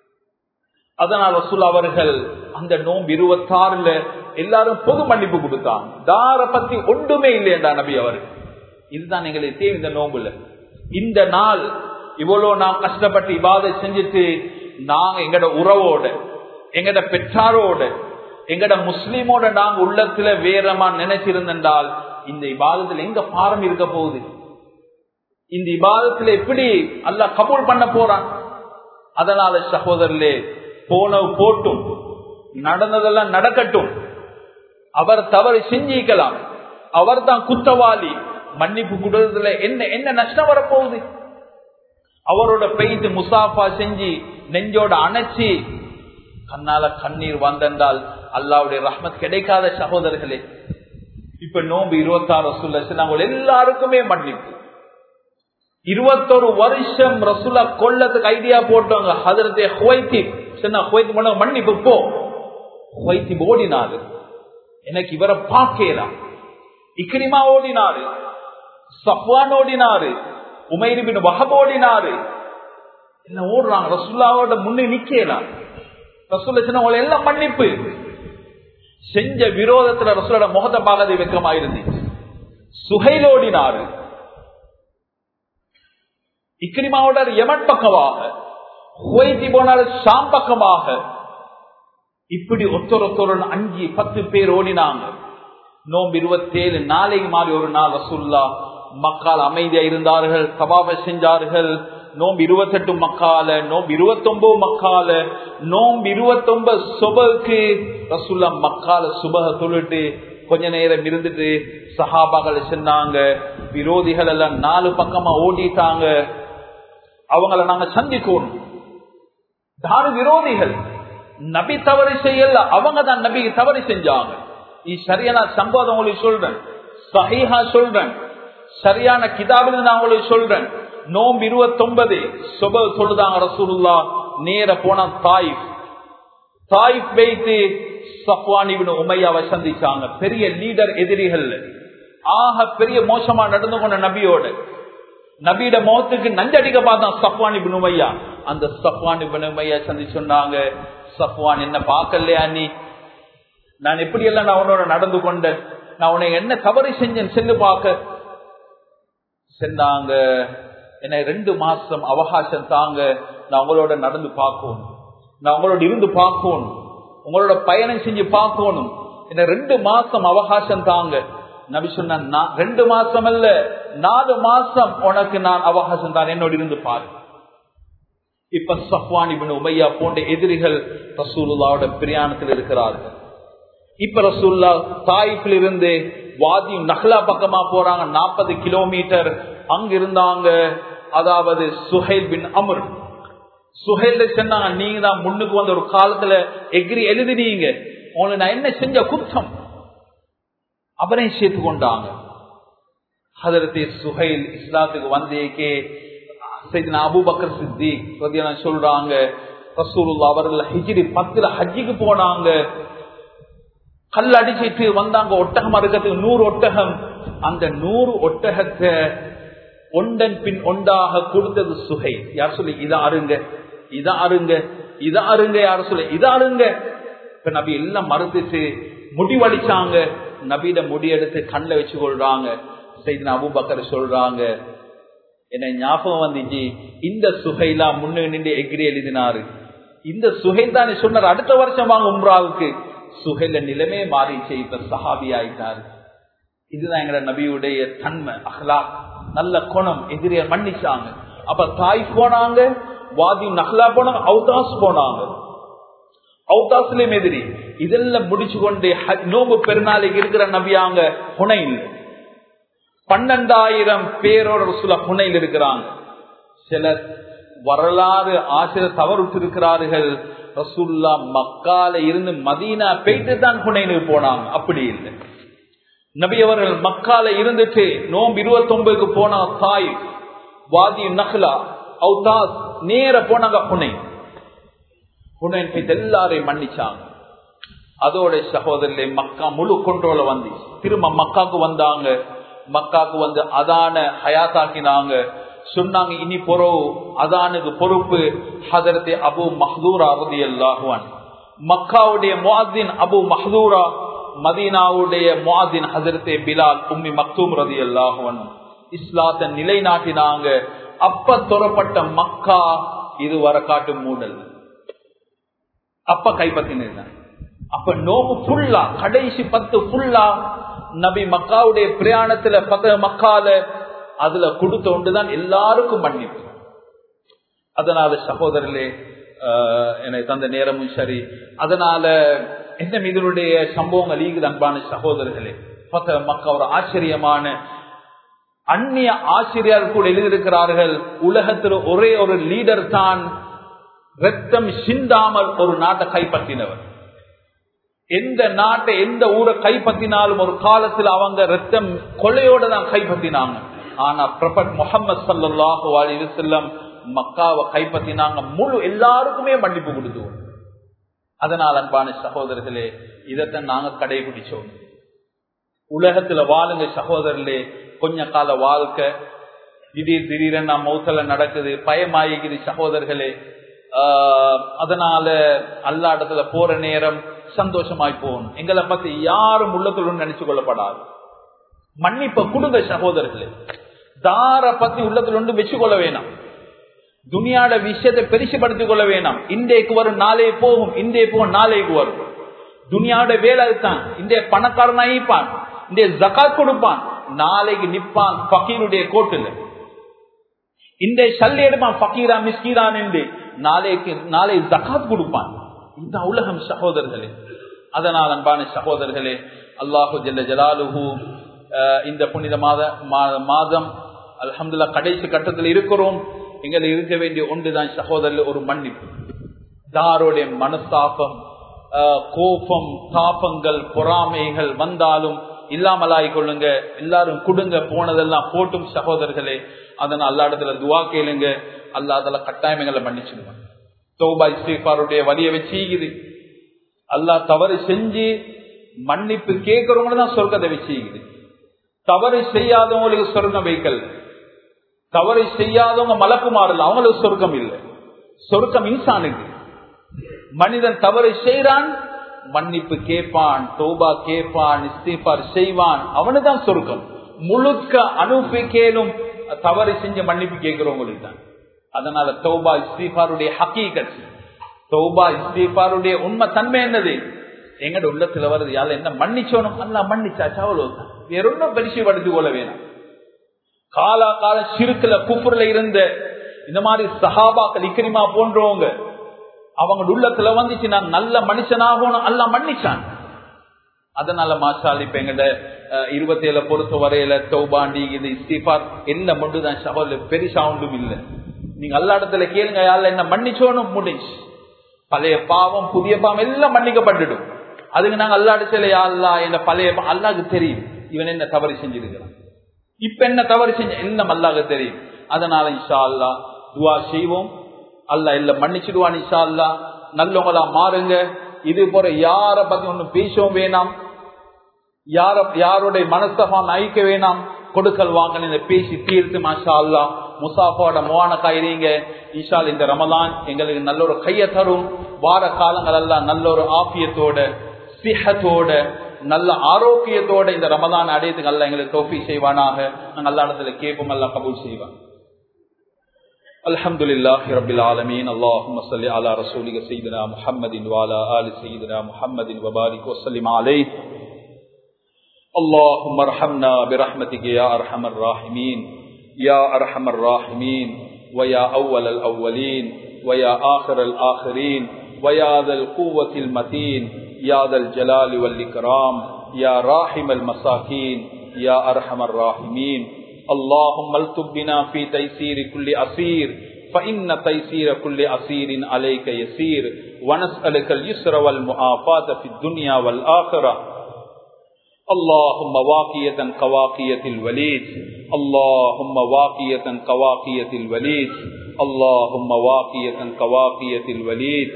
அதனால் ரசூல் அவர்கள் அந்த நோம்பு இருபத்தாறுல எல்லாரும் பொது மன்னிப்பு கொடுத்தாங்க தார பத்தி ஒன்றுமே இல்லையண்டா நபி அவர் இதுதான் எங்களுக்கு தேவை இந்த நோம்புல இந்த நாள் இவ்வளவு நாம் கஷ்டப்பட்டு இவாத செஞ்சுட்டு நாங்க எங்கட உறவோட எங்கட பெற்றாரோட எங்கட முஸ்லீமோட நாங்க உள்ளத்துல வேறமா நினைச்சிருந்தால் இந்த இபாதத்துல எங்க பாரம் இருக்க போகுது இந்த இபாதத்துல எப்படி அல்ல கபூல் பண்ண போறான் அதனால சகோதரர்களே போன போட்டும் நடந்ததெல்லாம் நடக்கட்டும் அவர் தவறு செஞ்சிக்கலாம் அவர் தான் குத்தவாளி மன்னிப்பு கொடுறதுல என்ன என்ன நஷ்டம் வரப்போகுது அவரோட பெய்து முசாஃபா செஞ்சு நெஞ்சோட அணைச்சி கண்ணால கண்ணீர் வந்தால் அல்லாவுடைய ரஹ்மத் கிடைக்காத சகோதரர்களே இப்ப நோம்பு இருபத்தாறு சொல்ல நாங்கள் எல்லாருக்குமே மன்னிப்பு இருபத்தொரு வருஷம் ரசுல்லா கொல்லத்துக்கு ஐடியா போட்டவங்க ஹதரத்தே ஹுவைத்தி சொன்னா ஹுவைத்தி பண்ண மன்னிப்பு போ ஹுவைத்தி ஓடினாரு எனக்கு இவரை பார்க்கலாம் இக்ரிமா ஓடினாரு சஃப்வான் ஓடினாரு உமைரிபின் வஹப் ஓடினாரு என்ன ஓடுறாங்க ரசுல்லாவோட முன்னே நிக்கலாம் ரசுல்ல சொன்ன எல்லாம் மன்னிப்பு செஞ்ச விரோதத்துல ரசுலோட முகத்தை பார்க்கறது வெக்கமாயிருந்துச்சு சுகைல் ஓடினாரு இக்ரிமாவோட யமன் பக்கமாக ஹுவைத்தி போனாரு ஷாம் பக்கமாக இப்படி ஒருத்தர் ஒருத்தர் அஞ்சு பத்து பேர் ஓடினாங்க நோம்பு இருபத்தி ஏழு நாளைக்கு மாறி ஒரு நாள் ரசுல்லா மக்கள் அமைதியா இருந்தார்கள் சபாவை செஞ்சார்கள் நோம்பு இருபத்தெட்டு மக்கால நோம்பு இருபத்தி ஒன்பது மக்கால நோம்பு இருபத்தி ஒன்பது சுபக்கு ரசுல்லா மக்கால சுபக தொழுட்டு கொஞ்ச நேரம் இருந்துட்டு சஹாபாக்கள் சொன்னாங்க விரோதிகள் எல்லாம் நாலு பக்கமா ஓடிட்டாங்க அவங்கள நாங்க சந்திக்கணும் தாரு விரோதிகள் நபி தவறு செய்யல அவங்க தான் நபி தவறு செஞ்சாங்க இது சரியான சம்பவம் உங்களுக்கு சொல்றேன் சஹீஹா சொல்றேன் சரியான கிதாபில் நான் உங்களுக்கு சொல்றேன் நோம்பு இருபத்தொன்பது சொப சொல்லுதாங்க ரசூலுல்லா நேர போன தாயிஃப் தாயிஃப் வைத்து சப்வானிபின் உமையாவை சந்திச்சாங்க பெரிய லீடர் எதிரிகள் ஆக பெரிய மோசமா நடந்து கொண்ட நபியோட நபியிட முகத்துக்கு நஞ்சடிக்க பார்த்தான் சப்வான் இபின் உமையா அந்த சப்வான் இபின் உமையா சந்தி சொன்னாங்க சப்வான் என்ன பார்க்கலையா நீ நான் எப்படி எல்லாம் நான் உன்னோட நடந்து கொண்டேன் நான் உன்னை என்ன தவறு செஞ்சேன் சென்று பார்க்க சென்றாங்க என்ன ரெண்டு மாசம் அவகாசம் தாங்க நான் உங்களோட நடந்து பார்க்கணும் நான் உங்களோட இருந்து பார்க்கணும் உங்களோட பயணம் செஞ்சு பார்க்கணும் என்ன ரெண்டு மாசம் அவகாசம் தாங்க நபி சொன்ன ரெண்டு மாசம் அல்ல நாலு மாசம் உனக்கு நான் அவகாசம் தான் என்னோட இருந்து பாரு இப்ப சஃப்வான் இபின் உமையா போன்ற எதிரிகள் ரசூலுல்லாவோட பிரயாணத்தில் இருக்கிறார்கள் இப்ப ரசூல்லா தாயிப்பில் இருந்து வாதி நஹ்லா பக்கமா போறாங்க நாற்பது கிலோமீட்டர் அங்க இருந்தாங்க அதாவது சுஹைல் பின் அமர் சுஹைல் சொன்னாங்க நீங்க தான் முன்னுக்கு வந்த ஒரு காலத்துல எகிரி எழுதினீங்க உங்களுக்கு நான் என்ன செஞ்ச குத்தம் அவரையும் சேர்த்து கொண்டாங்க ஹதரத்தே சுஹைல் இஸ்லாத்துக்கு வந்தேக்கே செய்தின அபுபக்கர் சித்திக் சொல்றாங்க ரசூலுல்லா அவர்கள் ஹிஜ்ரி பத்துல ஹஜ்ஜிக்கு போனாங்க கல் அடிச்சிட்டு வந்தாங்க ஒட்டகம் அறுக்கிறதுக்கு நூறு ஒட்டகம் அந்த நூறு ஒட்டகத்தை ஒன்றன் பின் ஒன்றாக கொடுத்தது சுகை யார் சொல்லி இத அருங்க இத அருங்க இத அருங்க யார் சொல்லி இத அருங்க இப்ப நபி எல்லாம் மறுத்துட்டு முடிவடிச்சாங்க நபியிட முடி எடுத்து கண்ணில் வச்சு கொள்றாங்க செய்தி அபுபக்கர் சொல்றாங்க என்ன ஞாபகம் வந்துச்சு இந்த சுகைலா முன்னு நின்று எகிரி எழுதினாரு இந்த சுகைல் தானே சொன்னார் அடுத்த வருஷம் வாங்க உம்ராவுக்கு சுகைல நிலைமே மாறிச்சு இப்ப சஹாபி ஆயிட்டாரு இதுதான் எங்கட நபியுடைய தன்மை அஹ்லா நல்ல குணம் எதிரிய மன்னிச்சாங்க அப்ப தாய் போனாங்க வாதி நஹ்லா போனாங்க அவுதாஸ் போனாங்க அவுதாஸ்லயும் எதிரி இதெல்லாம் முடிச்சு கொண்டு நோம்பு பெருநாளைக்கு இருக்கிற நபியாங்க புனையில் பன்னெண்டாயிரம் பேரோட சில புனையில் இருக்கிறாங்க சில வரலாறு ஆசிரியர் தவறுட்டு இருக்கிறார்கள் ரசூல்லா மக்கால இருந்து மதீனா போயிட்டு தான் புனைனுக்கு போனாங்க அப்படி இல்லை நபி அவர்கள் மக்கால இருந்துட்டு நோம்பு இருபத்தி ஒன்பதுக்கு போனா தாய் வாதி நஹ்லா அவுதாஸ் நேர போனாங்க புனை புனை போயிட்டு எல்லாரையும் மன்னிச்சாங்க அதோட சகோதரிலே மக்கா முழு கொண்டோல வந்து திரும்ப மக்காக்கு வந்தாங்க மக்காக்கு வந்து அதான ஹயாத்தாக்கினாங்க சொன்னாங்க இனி பொறவு அதானுக்கு பொறுப்பு ஹதரத்தே அபு மஹதூரா ரதி அல்லாஹுவன் மக்காவுடைய முவாதின் அபு மஹதூரா மதீனாவுடைய முவாதின் ஹசரத்தே பிலால் உம்மி மக்தூம் ரதி அல்லாஹுவன் இஸ்லாத்தை நிலைநாட்டினாங்க அப்ப தொறப்பட்ட மக்கா இது வர காட்டும் மூடல் அப்ப கைப்பற்றினாங்க அப்ப நோம்பு புல்லா கடைசி பத்து புல்லா நபி மக்காவுடைய பிரயாணத்துல பக்க மக்கால அதுல கொடுத்த ஒன்றுதான் எல்லாருக்கும் மன்னிப்பு அதனால சகோதரர்களே எனக்கு தந்த நேரமும் சரி அதனால என்ன இதனுடைய சம்பவங்கள் ஈகுது அன்பான சகோதரர்களே பக்க மக்கா ஒரு ஆச்சரியமான அந்நிய ஆசிரியர் கூட எழுதியிருக்கிறார்கள் உலகத்தில் ஒரே ஒரு லீடர் தான் ரத்தம் சிந்தாமல் ஒரு நாட்டை கைப்பற்றினவர் எந்த நாட்டை எந்த ஊரை கைப்பற்றினாலும் ஒரு காலத்தில் அவங்க ரத்தம் கொலையோட தான் கைப்பற்றினாங்க ஆனா பிரபட் முகமது சல்லாஹு அலி செல்லம் மக்காவை கைப்பற்றினாங்க முழு எல்லாருக்குமே மன்னிப்பு கொடுத்தோம் அதனால் அன்பான சகோதரர்களே இதைத்தான் நாங்க கடைபிடிச்சோம் உலகத்துல வாழுங்க சகோதரர்களே கொஞ்ச கால வாழ்க்கை திடீர் திடீரென மௌத்தல நடக்குது பயமாயிக்குது சகோதரர்களே ஆஹ் அதனால அல்லா இடத்துல போற நேரம் சந்தோஷமாய் போகணும் எங்களை பத்தி யாரும் உள்ளத்துடன் நினைச்சு கொள்ளப்படாது மன்னிப்ப கொடுங்க சகோதரர்களே தார பத்தி உள்ளத்துல ஒன்று வச்சு கொள்ள வேணாம் துனியாட விஷயத்தை பெருசுபடுத்திக் கொள்ள வேணாம் இன்றைக்கு வரும் நாளே போகும் இன்றைய போகும் நாளைக்கு வரும் துனியாவோட வேலை தான் இன்றைய பணக்காரனாயிப்பான் இன்றைய ஜக்காத் கொடுப்பான் நாளைக்கு நிப்பான் பக்கீருடைய கோட்டுல இன்றைய சல்லி எடுப்பான் பக்கீரா மிஸ்கீரான் என்று நாளைக்கு நாளை ஜக்காத் கொடுப்பான் இந்த உலகம் சகோதரர்களே அதனால் அன்பான சகோதரர்களே அல்லாஹு ஜல்ல ஜலாலுஹு இந்த புனித மாத மாதம் அலமதுல்லா கடைசி கட்டத்தில் இருக்கிறோம் எங்களை இருக்க வேண்டிய ஒன்றுதான் சகோதரர் ஒரு மன்னிப்பு தாரோடைய மனஸ்தாபம் கோபம் தாபங்கள் பொறாமைகள் வந்தாலும் இல்லாமலாய் கொள்ளுங்க எல்லாரும் குடுங்க போனதெல்லாம் போட்டும் சகோதரர்களே அதனால அல்லா இடத்துல துவா கேளுங்க அல்லா அதுல கட்டாயம் எங்களை மன்னிச்சிடுவான் தௌபா இஸ்தீஃபாருடைய வழியை வச்சுக்குது அல்லா தவறு செஞ்சு மன்னிப்பு கேட்கறவங்க தான் சொர்க்கத்தை வச்சுக்குது தவறு செய்யாதவங்களுக்கு சொர்க்கம் வைக்கல் தவறு செய்யாதவங்க மலக்குமாறல அவங்களுக்கு சொர்க்கம் இல்லை சொர்க்கம் இன்சானுக்கு மனிதன் தவறு செய்யறான் மன்னிப்பு கேட்பான் தோபா கேட்பான் இஸ்தீஃபார் செய்வான் அவனுதான் சொர்க்கம் முழுக்க அனுப்பி கேளும் தவறு செஞ்சு மன்னிப்பு கேட்கிறவங்களுக்கு தான் அதனால தௌபா இஸ்தீஃபாருடைய ஹக்கீகத் தௌபா இஸ்தீஃபாருடைய உண்மை தன்மை என்னது எங்கட உள்ளத்துல வருது யால என்ன மன்னிச்சோனும் அல்ல மன்னிச்சாச்சு அவ்வளவுதான் வேற ஒன்றும் பரிசுப்படுத்தி கொள்ள வேணாம் காலா கால சிறுக்குல குப்புர்ல இருந்த இந்த மாதிரி சஹாபாக்கள் இக்கிரிமா போன்றவங்க அவங்க உள்ளத்துல வந்துச்சு நான் நல்ல மனுஷனாகணும் அல்ல மன்னிச்சான் அதனால மாசால் இப்ப எங்கட இருபத்தி ஏழு பொறுத்த வரையில தௌபாண்டி இது இஸ்திஃபார் எல்லாம் மட்டும்தான் சவால் பெருசா ஒன்றும் இல்லை நீங்க எல்லா இடத்துல கேளுங்க யாரில் என்ன மன்னிச்சோனும் முடிஞ்சு பழைய பாவம் புதிய பாவம் எல்லாம் மன்னிக்கப்பட்டுடும் அதுக்கு நாங்க அல்லா இடத்துல யாழ்லா என்ன பழைய அல்லாக்கு தெரியும் இவன் என்ன தவறு செஞ்சிருக்கிறான் இப்ப என்ன தவறு செஞ்ச எல்லாம் அல்லாக்கு தெரியும் அதனால இஷா அல்லா துவா செய்வோம் அல்ல இல்ல மன்னிச்சிடுவான் இஷா அல்லா நல்லவங்களா மாறுங்க இது போற யார பத்தி ஒண்ணு பேசவும் வேணாம் யார யாருடைய மனசகம் நயிக்க வேணாம் கொடுக்கல் வாங்க பேசி தீர்த்து மாஷா அல்லா முசாஃபாவோட மோன காயிறீங்க ஈஷால் இந்த ரமலான் எங்களுக்கு நல்ல ஒரு கைய தரும் வார காலங்கள் எல்லாம் நல்ல ஒரு ஆபியத்தோட சிஹத்தோட நல்ல ஆரோக்கியத்தோட இந்த ரமலான் அடையத்துக்கு அல்ல எங்களுக்கு தோப்பி செய்வானாக நாங்கள் எல்லா இடத்துல கேட்போம் எல்லாம் கபூல் செய்வான் الحمد لله رب العالمين اللهم صل على رسولك سيدنا محمد وعلى آل سيدنا محمد وبارك وسلم عليه اللهم ارحمنا برحمتك يا أرحم الراحمين يا أرحم الراحمين ويا أول الأولين ويا آخر الآخرين ويا ذا القوة المتين يا ذا الجلال والإكرام يا راحم المساكين يا أرحم الراحمين اللهم التب بنا في تيسير كل أسير فإن تيسير كل أسير عليك يسير ونسألك اليسر والمعافاة في الدنيا والآخرة اللهم واقية قواقية الوليد اللهم واقية قواقية الوليد اللهم واقية قواقية الوليد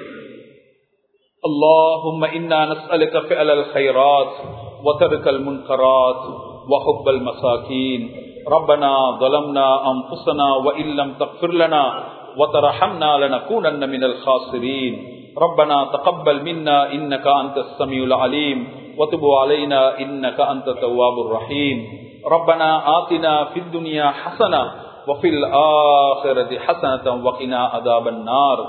اللهم إنا نسألك فعل الخيرات وترك المنكرات وحب المساكين ربنا ظلمنا أنفسنا وإن لم تغفر لنا وترحمنا لنكونن من الخاسرين ربنا تقبل منا إنك أنت السميع العليم وتب علينا إنك أنت التواب الرحيم ربنا آتنا في الدنيا حسنة وفي الآخرة حسنة وقنا عذاب النار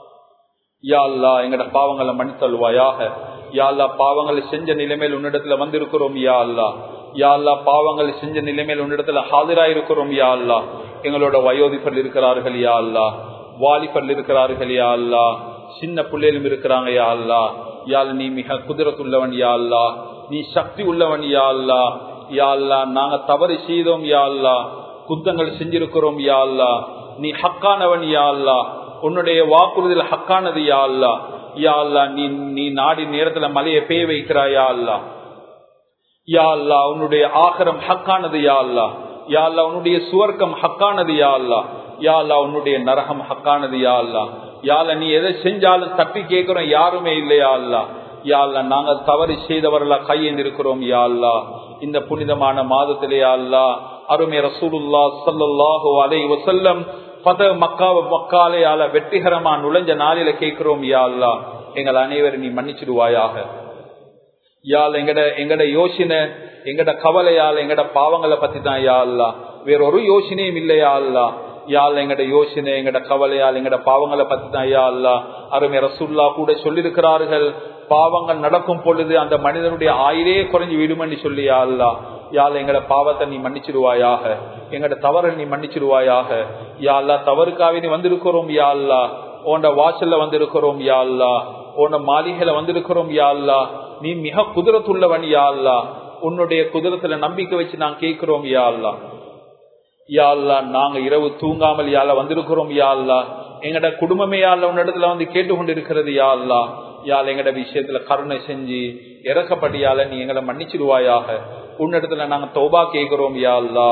யா அல்லா எங்கட பாவங்களை மன்னித்தல்வாயாக யா அல்லா பாவங்களை செஞ்ச நிலைமையில் உன்னிடத்துல வந்திருக்கிறோம் யா அல்லா யா அல்லா பாவங்களை செஞ்ச நிலைமையில் உன்னிடத்துல ஹாஜராயிருக்கிறோம் யா அல்லா எங்களோட வயோதிபர்கள் இருக்கிறார்கள் யா அல்லா வாலிபர்கள் இருக்கிறார்கள் யா அல்லா சின்ன பிள்ளைகளும் இருக்கிறாங்க யா அல்லா யாழ் நீ மிக குதிரத்துள்ளவன் யா அல்லா நீ சக்தி உள்ளவன் யா அல்லா யா அல்லா நாங்க தவறு செய்தோம் யா அல்லா குத்தங்கள் செஞ்சிருக்கிறோம் யா அல்லா நீ ஹக்கானவன் யா அல்லா உன்னுடைய வாக்குறுதியில் ஹக்கானது யா அல்லா யா அல்லா நீ நீ நாடி நேரத்துல மலையை பேய வைக்கிறாயா அல்லா யா அல்லா உன்னுடைய ஆகரம் ஹக்கானது யா அல்லா யா அல்லா உன்னுடைய சுவர்க்கம் ஹக்கானது யா அல்லா யா அல்லா உன்னுடைய நரகம் ஹக்கானது யா அல்லா யால நீ எதை செஞ்சாலும் தப்பி கேட்கிறோம் யாருமே இல்லையா அல்லா யா அல்லா நாங்க தவறு செய்தவர்களா கையெழுந்திருக்கிறோம் யா அல்லா இந்த புனிதமான மாதத்திலே அல்லா அருமை ரசூலுல்லா சல்லாஹூ அலை வசல்லம் பத மக்காவ மக்காலே ஆல வெற்றிகரமா நுழைஞ்ச நாளில கேட்கிறோம் யா அல்லா எங்கள் அனைவரும் நீ மன்னிச்சிடுவாயாக யாழ் எங்கட எங்கட யோசனை எங்கட கவலையால் எங்கட பாவங்களை பத்தி தான் யா அல்லா வேற ஒரு யோசனையும் இல்லையா அல்லா யாழ் எங்கட யோசனை எங்கட கவலையால் எங்கட பாவங்களை பத்தி தான் யா அல்லா அருமை ரசுல்லா கூட சொல்லியிருக்கிறார்கள் பாவங்கள் நடக்கும் பொழுது அந்த மனிதனுடைய ஆயிலே குறைஞ்சு விடுமன்னு சொல்லி யா அல்லா யாழ் எங்கட பாவத்தை நீ மன்னிச்சிடுவாயாக எங்கட தவறை நீ மன்னிச்சிடுவாயாக யா அல்லா தவறுக்காவே நீ வந்திருக்கிறோம் யா அல்லா உன்ட வாசல்ல வந்திருக்கிறோம் யா அல்லா உன்ன மாளிகையில வந்திருக்கிறோம் யா அல்லா நீ மிக குதிரத்துள்ளவன் யா அல்லா உன்னுடைய குதிரத்துல நம்பிக்கை வச்சு நான் கேட்கிறோம் யா அல்லா யா அல்லா நாங்க இரவு தூங்காமல் யால வந்திருக்கிறோம் யா அல்லா எங்கட குடும்பமே யாழ்ல உன்னிடத்துல வந்து கேட்டுக்கொண்டு இருக்கிறது யா அல்லா யாழ் எங்கட விஷயத்துல கருணை செஞ்சு இறக்கப்படியால நீ எங்களை மன்னிச்சிடுவாயாக உன்னிடத்துல நாங்க தௌபா கேட்கிறோம் யா அல்லா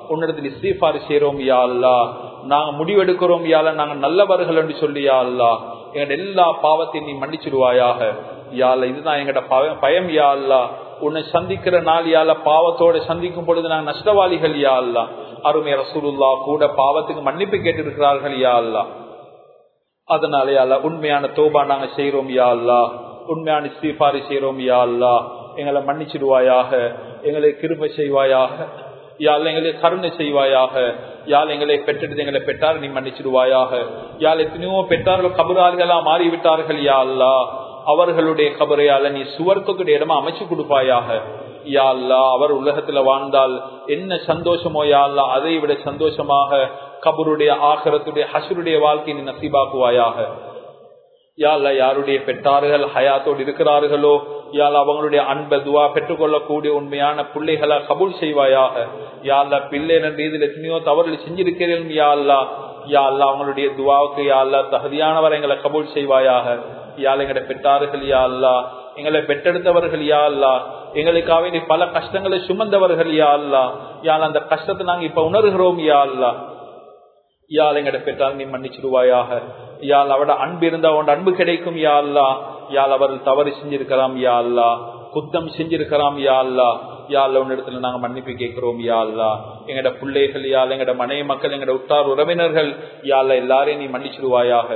உன்னிடத்தில் இஸ்தீஃபார் செய்யறோம் யா அல்லா நாங்க முடிவெடுக்கிறோம் யால நாங்க நல்லவர்கள் என்று சொல்லி யா அல்லா எங்கட எல்லா பாவத்தையும் நீ மன்னிச்சிடுவாயாக யால இதுதான் எங்கட பயம் யா அல்லா உன்னை சந்திக்கிற நாள் யால பாவத்தோட சந்திக்கும் பொழுது நாங்க நஷ்டவாளிகள் யா அல்லா அருமை ரசூலுல்லா கூட பாவத்துக்கு மன்னிப்பு கேட்டிருக்கிறார்கள் யா அல்லா அதனால யால உண்மையான தோபா நாங்க செய்யறோம் யா அல்லா உண்மையான இஸ்தீஃபாரி செய்யறோம் யா அல்லா எங்களை மன்னிச்சிடுவாயாக எங்களை கிருப செய்வாயாக யாழ் எங்களை கருணை செய்வாயாக யாழ் எங்களை பெற்றெடுத்து எங்களை பெற்றார் நீ மன்னிச்சிடுவாயாக யாழ் எத்தனையோ பெற்றார்கள் கபராளிகளா மாறிவிட்டார்கள் யா அல்லா அவர்களுடைய கபரையால நீ சுவர்க்கத்துடைய இடமா அமைச்சு கொடுப்பாயாக யா அல்லா அவர் உலகத்துல வாழ்ந்தால் என்ன சந்தோஷமோ யா அல்லா அதை விட சந்தோஷமாக கபருடைய ஆகரத்துடைய ஹசருடைய வாழ்க்கை நீ நசீபாக்குவாயாக யாழ்ல யாருடைய பெற்றார்கள் ஹயாத்தோடு இருக்கிறார்களோ யாழ் அவங்களுடைய அன்பை துவா பெற்றுக்கொள்ளக்கூடிய உண்மையான பிள்ளைகளை கபூல் செய்வாயாக யாழ்ல பிள்ளை என்ற இதில் எத்தனையோ தவறுகள் செஞ்சிருக்கிறேன் யாழ்லா யாழ்லா அவங்களுடைய துவாவுக்கு யாழ்லா தகுதியானவர் எங்களை கபூல் செய்வாயாக யாழ் எங்களை பெற்றார்கள் யாழ்லா எங்களை பெற்றெடுத்தவர்கள் யா அல்லா எங்களுக்காக நீ பல கஷ்டங்களை சுமந்தவர்கள் யா அல்லா யாழ் அந்த கஷ்டத்தை நாங்க இப்ப உணர்கிறோம் யா அல்லா யாழ் எங்கட பெற்றால் நீ மன்னிச்சிடுவாயாக யாழ் அவட அன்பு இருந்தா உன் அன்பு கிடைக்கும் யா அல்லா யாழ் அவர் தவறு செஞ்சிருக்கலாம் யா அல்லா குத்தம் செஞ்சிருக்கலாம் யா அல்லா யாழ் உன்னிடத்துல நாங்க மன்னிப்பு கேட்கிறோம் யா அல்லா எங்கட பிள்ளைகள் யாழ் எங்கட மனைவி மக்கள் எங்கட உற்றார் உறவினர்கள் யாழ் எல்லாரையும் நீ மன்னிச்சிடுவாயாக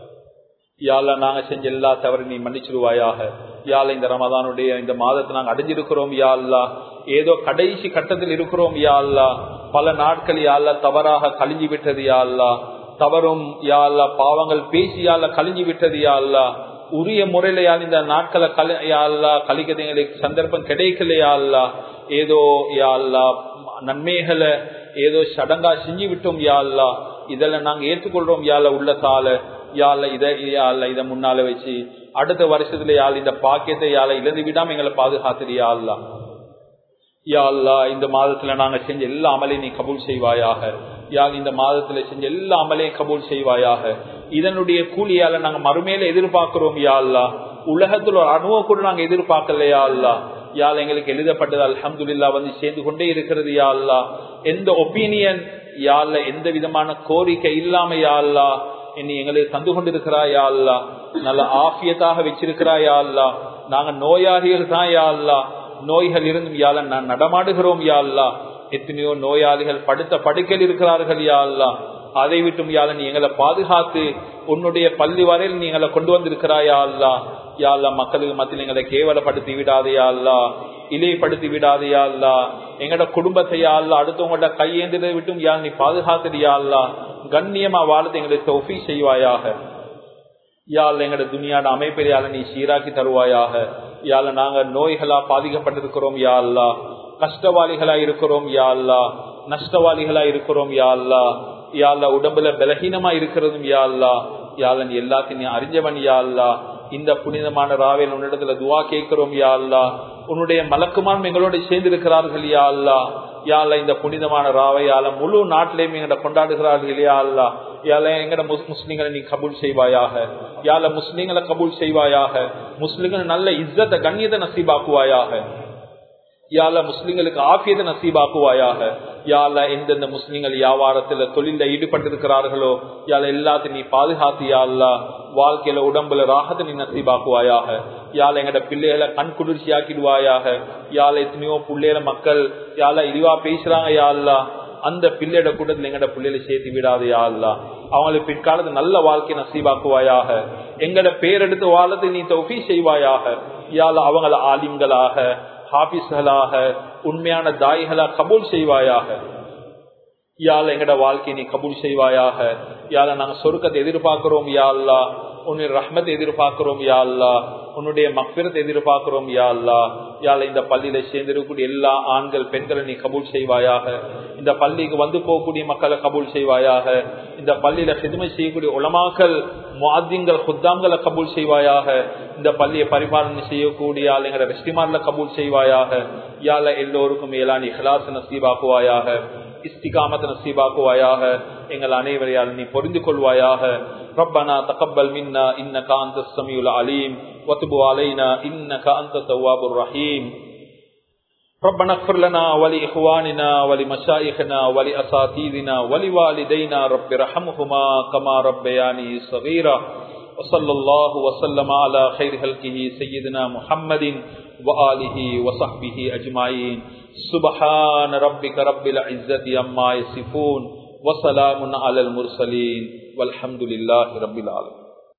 யாழ நாங்க செஞ்ச எல்லா தவறு நீ மன்னிச்சிடுவாயாக யாழ இந்த ரமதானுடைய இந்த மாதத்தை நாங்க அடைஞ்சிருக்கிறோம் யா அல்லா ஏதோ கடைசி கட்டத்தில் இருக்கிறோம் யா அல்லா பல நாட்கள் யாழ்ல தவறாக கழிஞ்சு விட்டது யா அல்லா தவறும் யா அல்லா பாவங்கள் பேசி யாழ்ல கழிஞ்சு விட்டது யா அல்லா உரிய முறையில யாழ் இந்த நாட்களை கலி யா அல்லா கழிக்கிறது எங்களுக்கு சந்தர்ப்பம் கிடைக்கலையா அல்லா ஏதோ யா அல்லா நன்மைகளை ஏதோ சடங்கா செஞ்சு விட்டோம் யா அல்லா இதெல்லாம் நாங்க ஏற்றுக்கொள்றோம் யாழ உள்ளத்தால யாழ்ல இதை யாழ்ல இதை முன்னால வச்சு அடுத்த வருஷத்துல யாழ் இந்த பாக்கியத்தை யாழ இழந்து விடாம எங்களை பாதுகாத்துறியா அல்லா யா அல்லா இந்த மாதத்துல நாங்க செஞ்ச எல்லா அமலையும் நீ கபூல் செய்வாயாக யாழ் இந்த மாதத்துல செஞ்ச எல்லா அமலையும் கபூல் செய்வாயாக இதனுடைய கூலியால நாங்க மறுமையில எதிர்பார்க்கிறோம் யா அல்லா உலகத்துல ஒரு அனுபவம் கூட நாங்க எதிர்பார்க்கலையா அல்லா யாழ் எங்களுக்கு எழுதப்பட்டது அலமதுல்லா வந்து சேர்ந்து கொண்டே இருக்கிறது யா அல்லா எந்த ஒப்பீனியன் யாழ்ல எந்த விதமான கோரிக்கை இல்லாம யா அல்லா நீ எங்களுக்கு தந்து கொண்டிருக்கிறாயா அல்லா நல்ல ஆபியத்தாக வச்சிருக்கிறாயா அல்லா நாங்க நோயாளிகள் தான் யா அல்லா நோய்கள் இருந்தும் யாழ நான் நடமாடுகிறோம் யா அல்லா எத்தனையோ நோயாளிகள் படுத்த படுக்கையில் இருக்கிறார்கள் யா அல்லா அதை விட்டும் யாழ நீ எங்களை பாதுகாத்து உன்னுடைய பள்ளி வரையில் நீ எங்களை கொண்டு வந்திருக்கிறாயா அல்லா யா அல்லா மக்களுக்கு மத்தியில் எங்களை கேவலப்படுத்தி விடாதையா அல்லா இலைப்படுத்தி விடாதையா அல்லா எங்கட குடும்பத்தை யா அல்லா அடுத்தவங்கள்ட்ட கையேந்ததை விட்டும் யாழ் நீ பாதுகாத்துறியா அல்லா கண்ணியமா வாழ்த்து எங்களுக்கு தொஃபி செய்வாயாக யாழ் எங்கட துணியாட அமைப்பெரியால நீ சீராக்கி தருவாயாக யாழ நாங்க நோய்களா பாதிக்கப்பட்டிருக்கிறோம் யா அல்லா கஷ்டவாளிகளா இருக்கிறோம் யா அல்லா நஷ்டவாளிகளா இருக்கிறோம் யா அல்லா யாழ்ல உடம்புல பலகீனமா இருக்கிறதும் யா அல்லா யாழ நீ எல்லாத்தையும் நீ அறிஞ்சவன் யா அல்லா இந்த புனிதமான ராவில் உன்னிடத்துல துவா கேட்கிறோம் யா அல்லா உன்னுடைய மலக்குமான் எங்களோட சேர்ந்து இருக்கிறார்கள் யா அல்லா யாழ்ல இந்த புனிதமான ராவையால முழு நாட்டிலையும் எங்கட கொண்டாடுகிறார்கள் யா அல்லா யால எங்கட முஸ்லிம்களை நீ கபூல் செய்வாயாக யால முஸ்லிம்களை கபூல் செய்வாயாக முஸ்லிம்கள் நல்ல இஸ்ஸத்தை கண்ணியத்தை நசீபாக்குவாயாக யால முஸ்லிம்களுக்கு ஆபியத்தை நசீபாக்குவாயாக யால எந்தெந்த முஸ்லிம்கள் வியாபாரத்துல தொழில ஈடுபட்டிருக்கிறார்களோ யால எல்லாத்தையும் நீ பாதுகாத்து யாழ்லா வாழ்க்கையில உடம்புல ராகத்தை நீ நசீபாக்குவாயாக யால எங்கட பிள்ளைகளை கண் குளிர்ச்சி ஆக்கிடுவாயாக யால எத்தனையோ பிள்ளைகள மக்கள் யால இழிவா பேசுறாங்க யாழ்லா அந்த பிள்ளையோட கூட்டத்தில் எங்கட பிள்ளைகளை சேர்த்து விடாது யாழ்லா அவங்களுக்கு பிற்காலத்து நல்ல வாழ்க்கை நசீபாக்குவாயாக எங்கட பேரெடுத்து வாழத்தை நீ தொகை செய்வாயாக யால அவங்கள ஆலிம்களாக ஹாபிஸ்களாக உண்மையான தாய்களா கபூல் செய்வாயாக யாழ் எங்கட வாழ்க்கை நீ கபூல் செய்வாயாக யாழ நாங்க சொருக்கத்தை எதிர்பார்க்கிறோம் யா அல்லா உன்னுடைய ரஹ்மத்தை எதிர்பார்க்கிறோம் யா அல்லா உன்னுடைய மக்பிரத்தை எதிர்பார்க்கிறோம் யா அல்லா யாழ இந்த பள்ளியில சேர்ந்திருக்கக்கூடிய எல்லா ஆண்கள் பெண்களை நீ கபூல் செய்வாயாக இந்த பள்ளிக்கு வந்து போகக்கூடிய மக்களை கபூல் செய்வாயாக இந்த பள்ளியில சிதுமை செய்யக்கூடிய உலமாக்கள் மாதிங்கள் குத்தாம்களை கபூல் செய்வாயாக இந்த பள்ளியை பரிபாலனை செய்யக்கூடிய ஆளுங்கிற வெஸ்டிமார்ல கபூல் செய்வாயாக யாழ எல்லோருக்கும் மேலான இஹ்லாஸ் நசீபாக்குவாயாக இஸ்திகாமத் நசீபாக்குவாயாக எங்கள் அனைவரையால் நீ பொறிந்து கொள்வாயாக ربنا تقبل منا إنك أنت السميع العليم وتب علينا إنك أنت التواب الرحيم ربنا اغفر لنا ولإخواننا ولمشايخنا ولأساتذنا ولوالدينا رب رحمهما كما ربياني صغيرا وصلى الله وسلم على خير خلقه سيدنا محمد وآله وصحبه أجمعين سبحان ربك رب العزة عما يصفون وسلام على المرسلين والحمد لله رب العالمين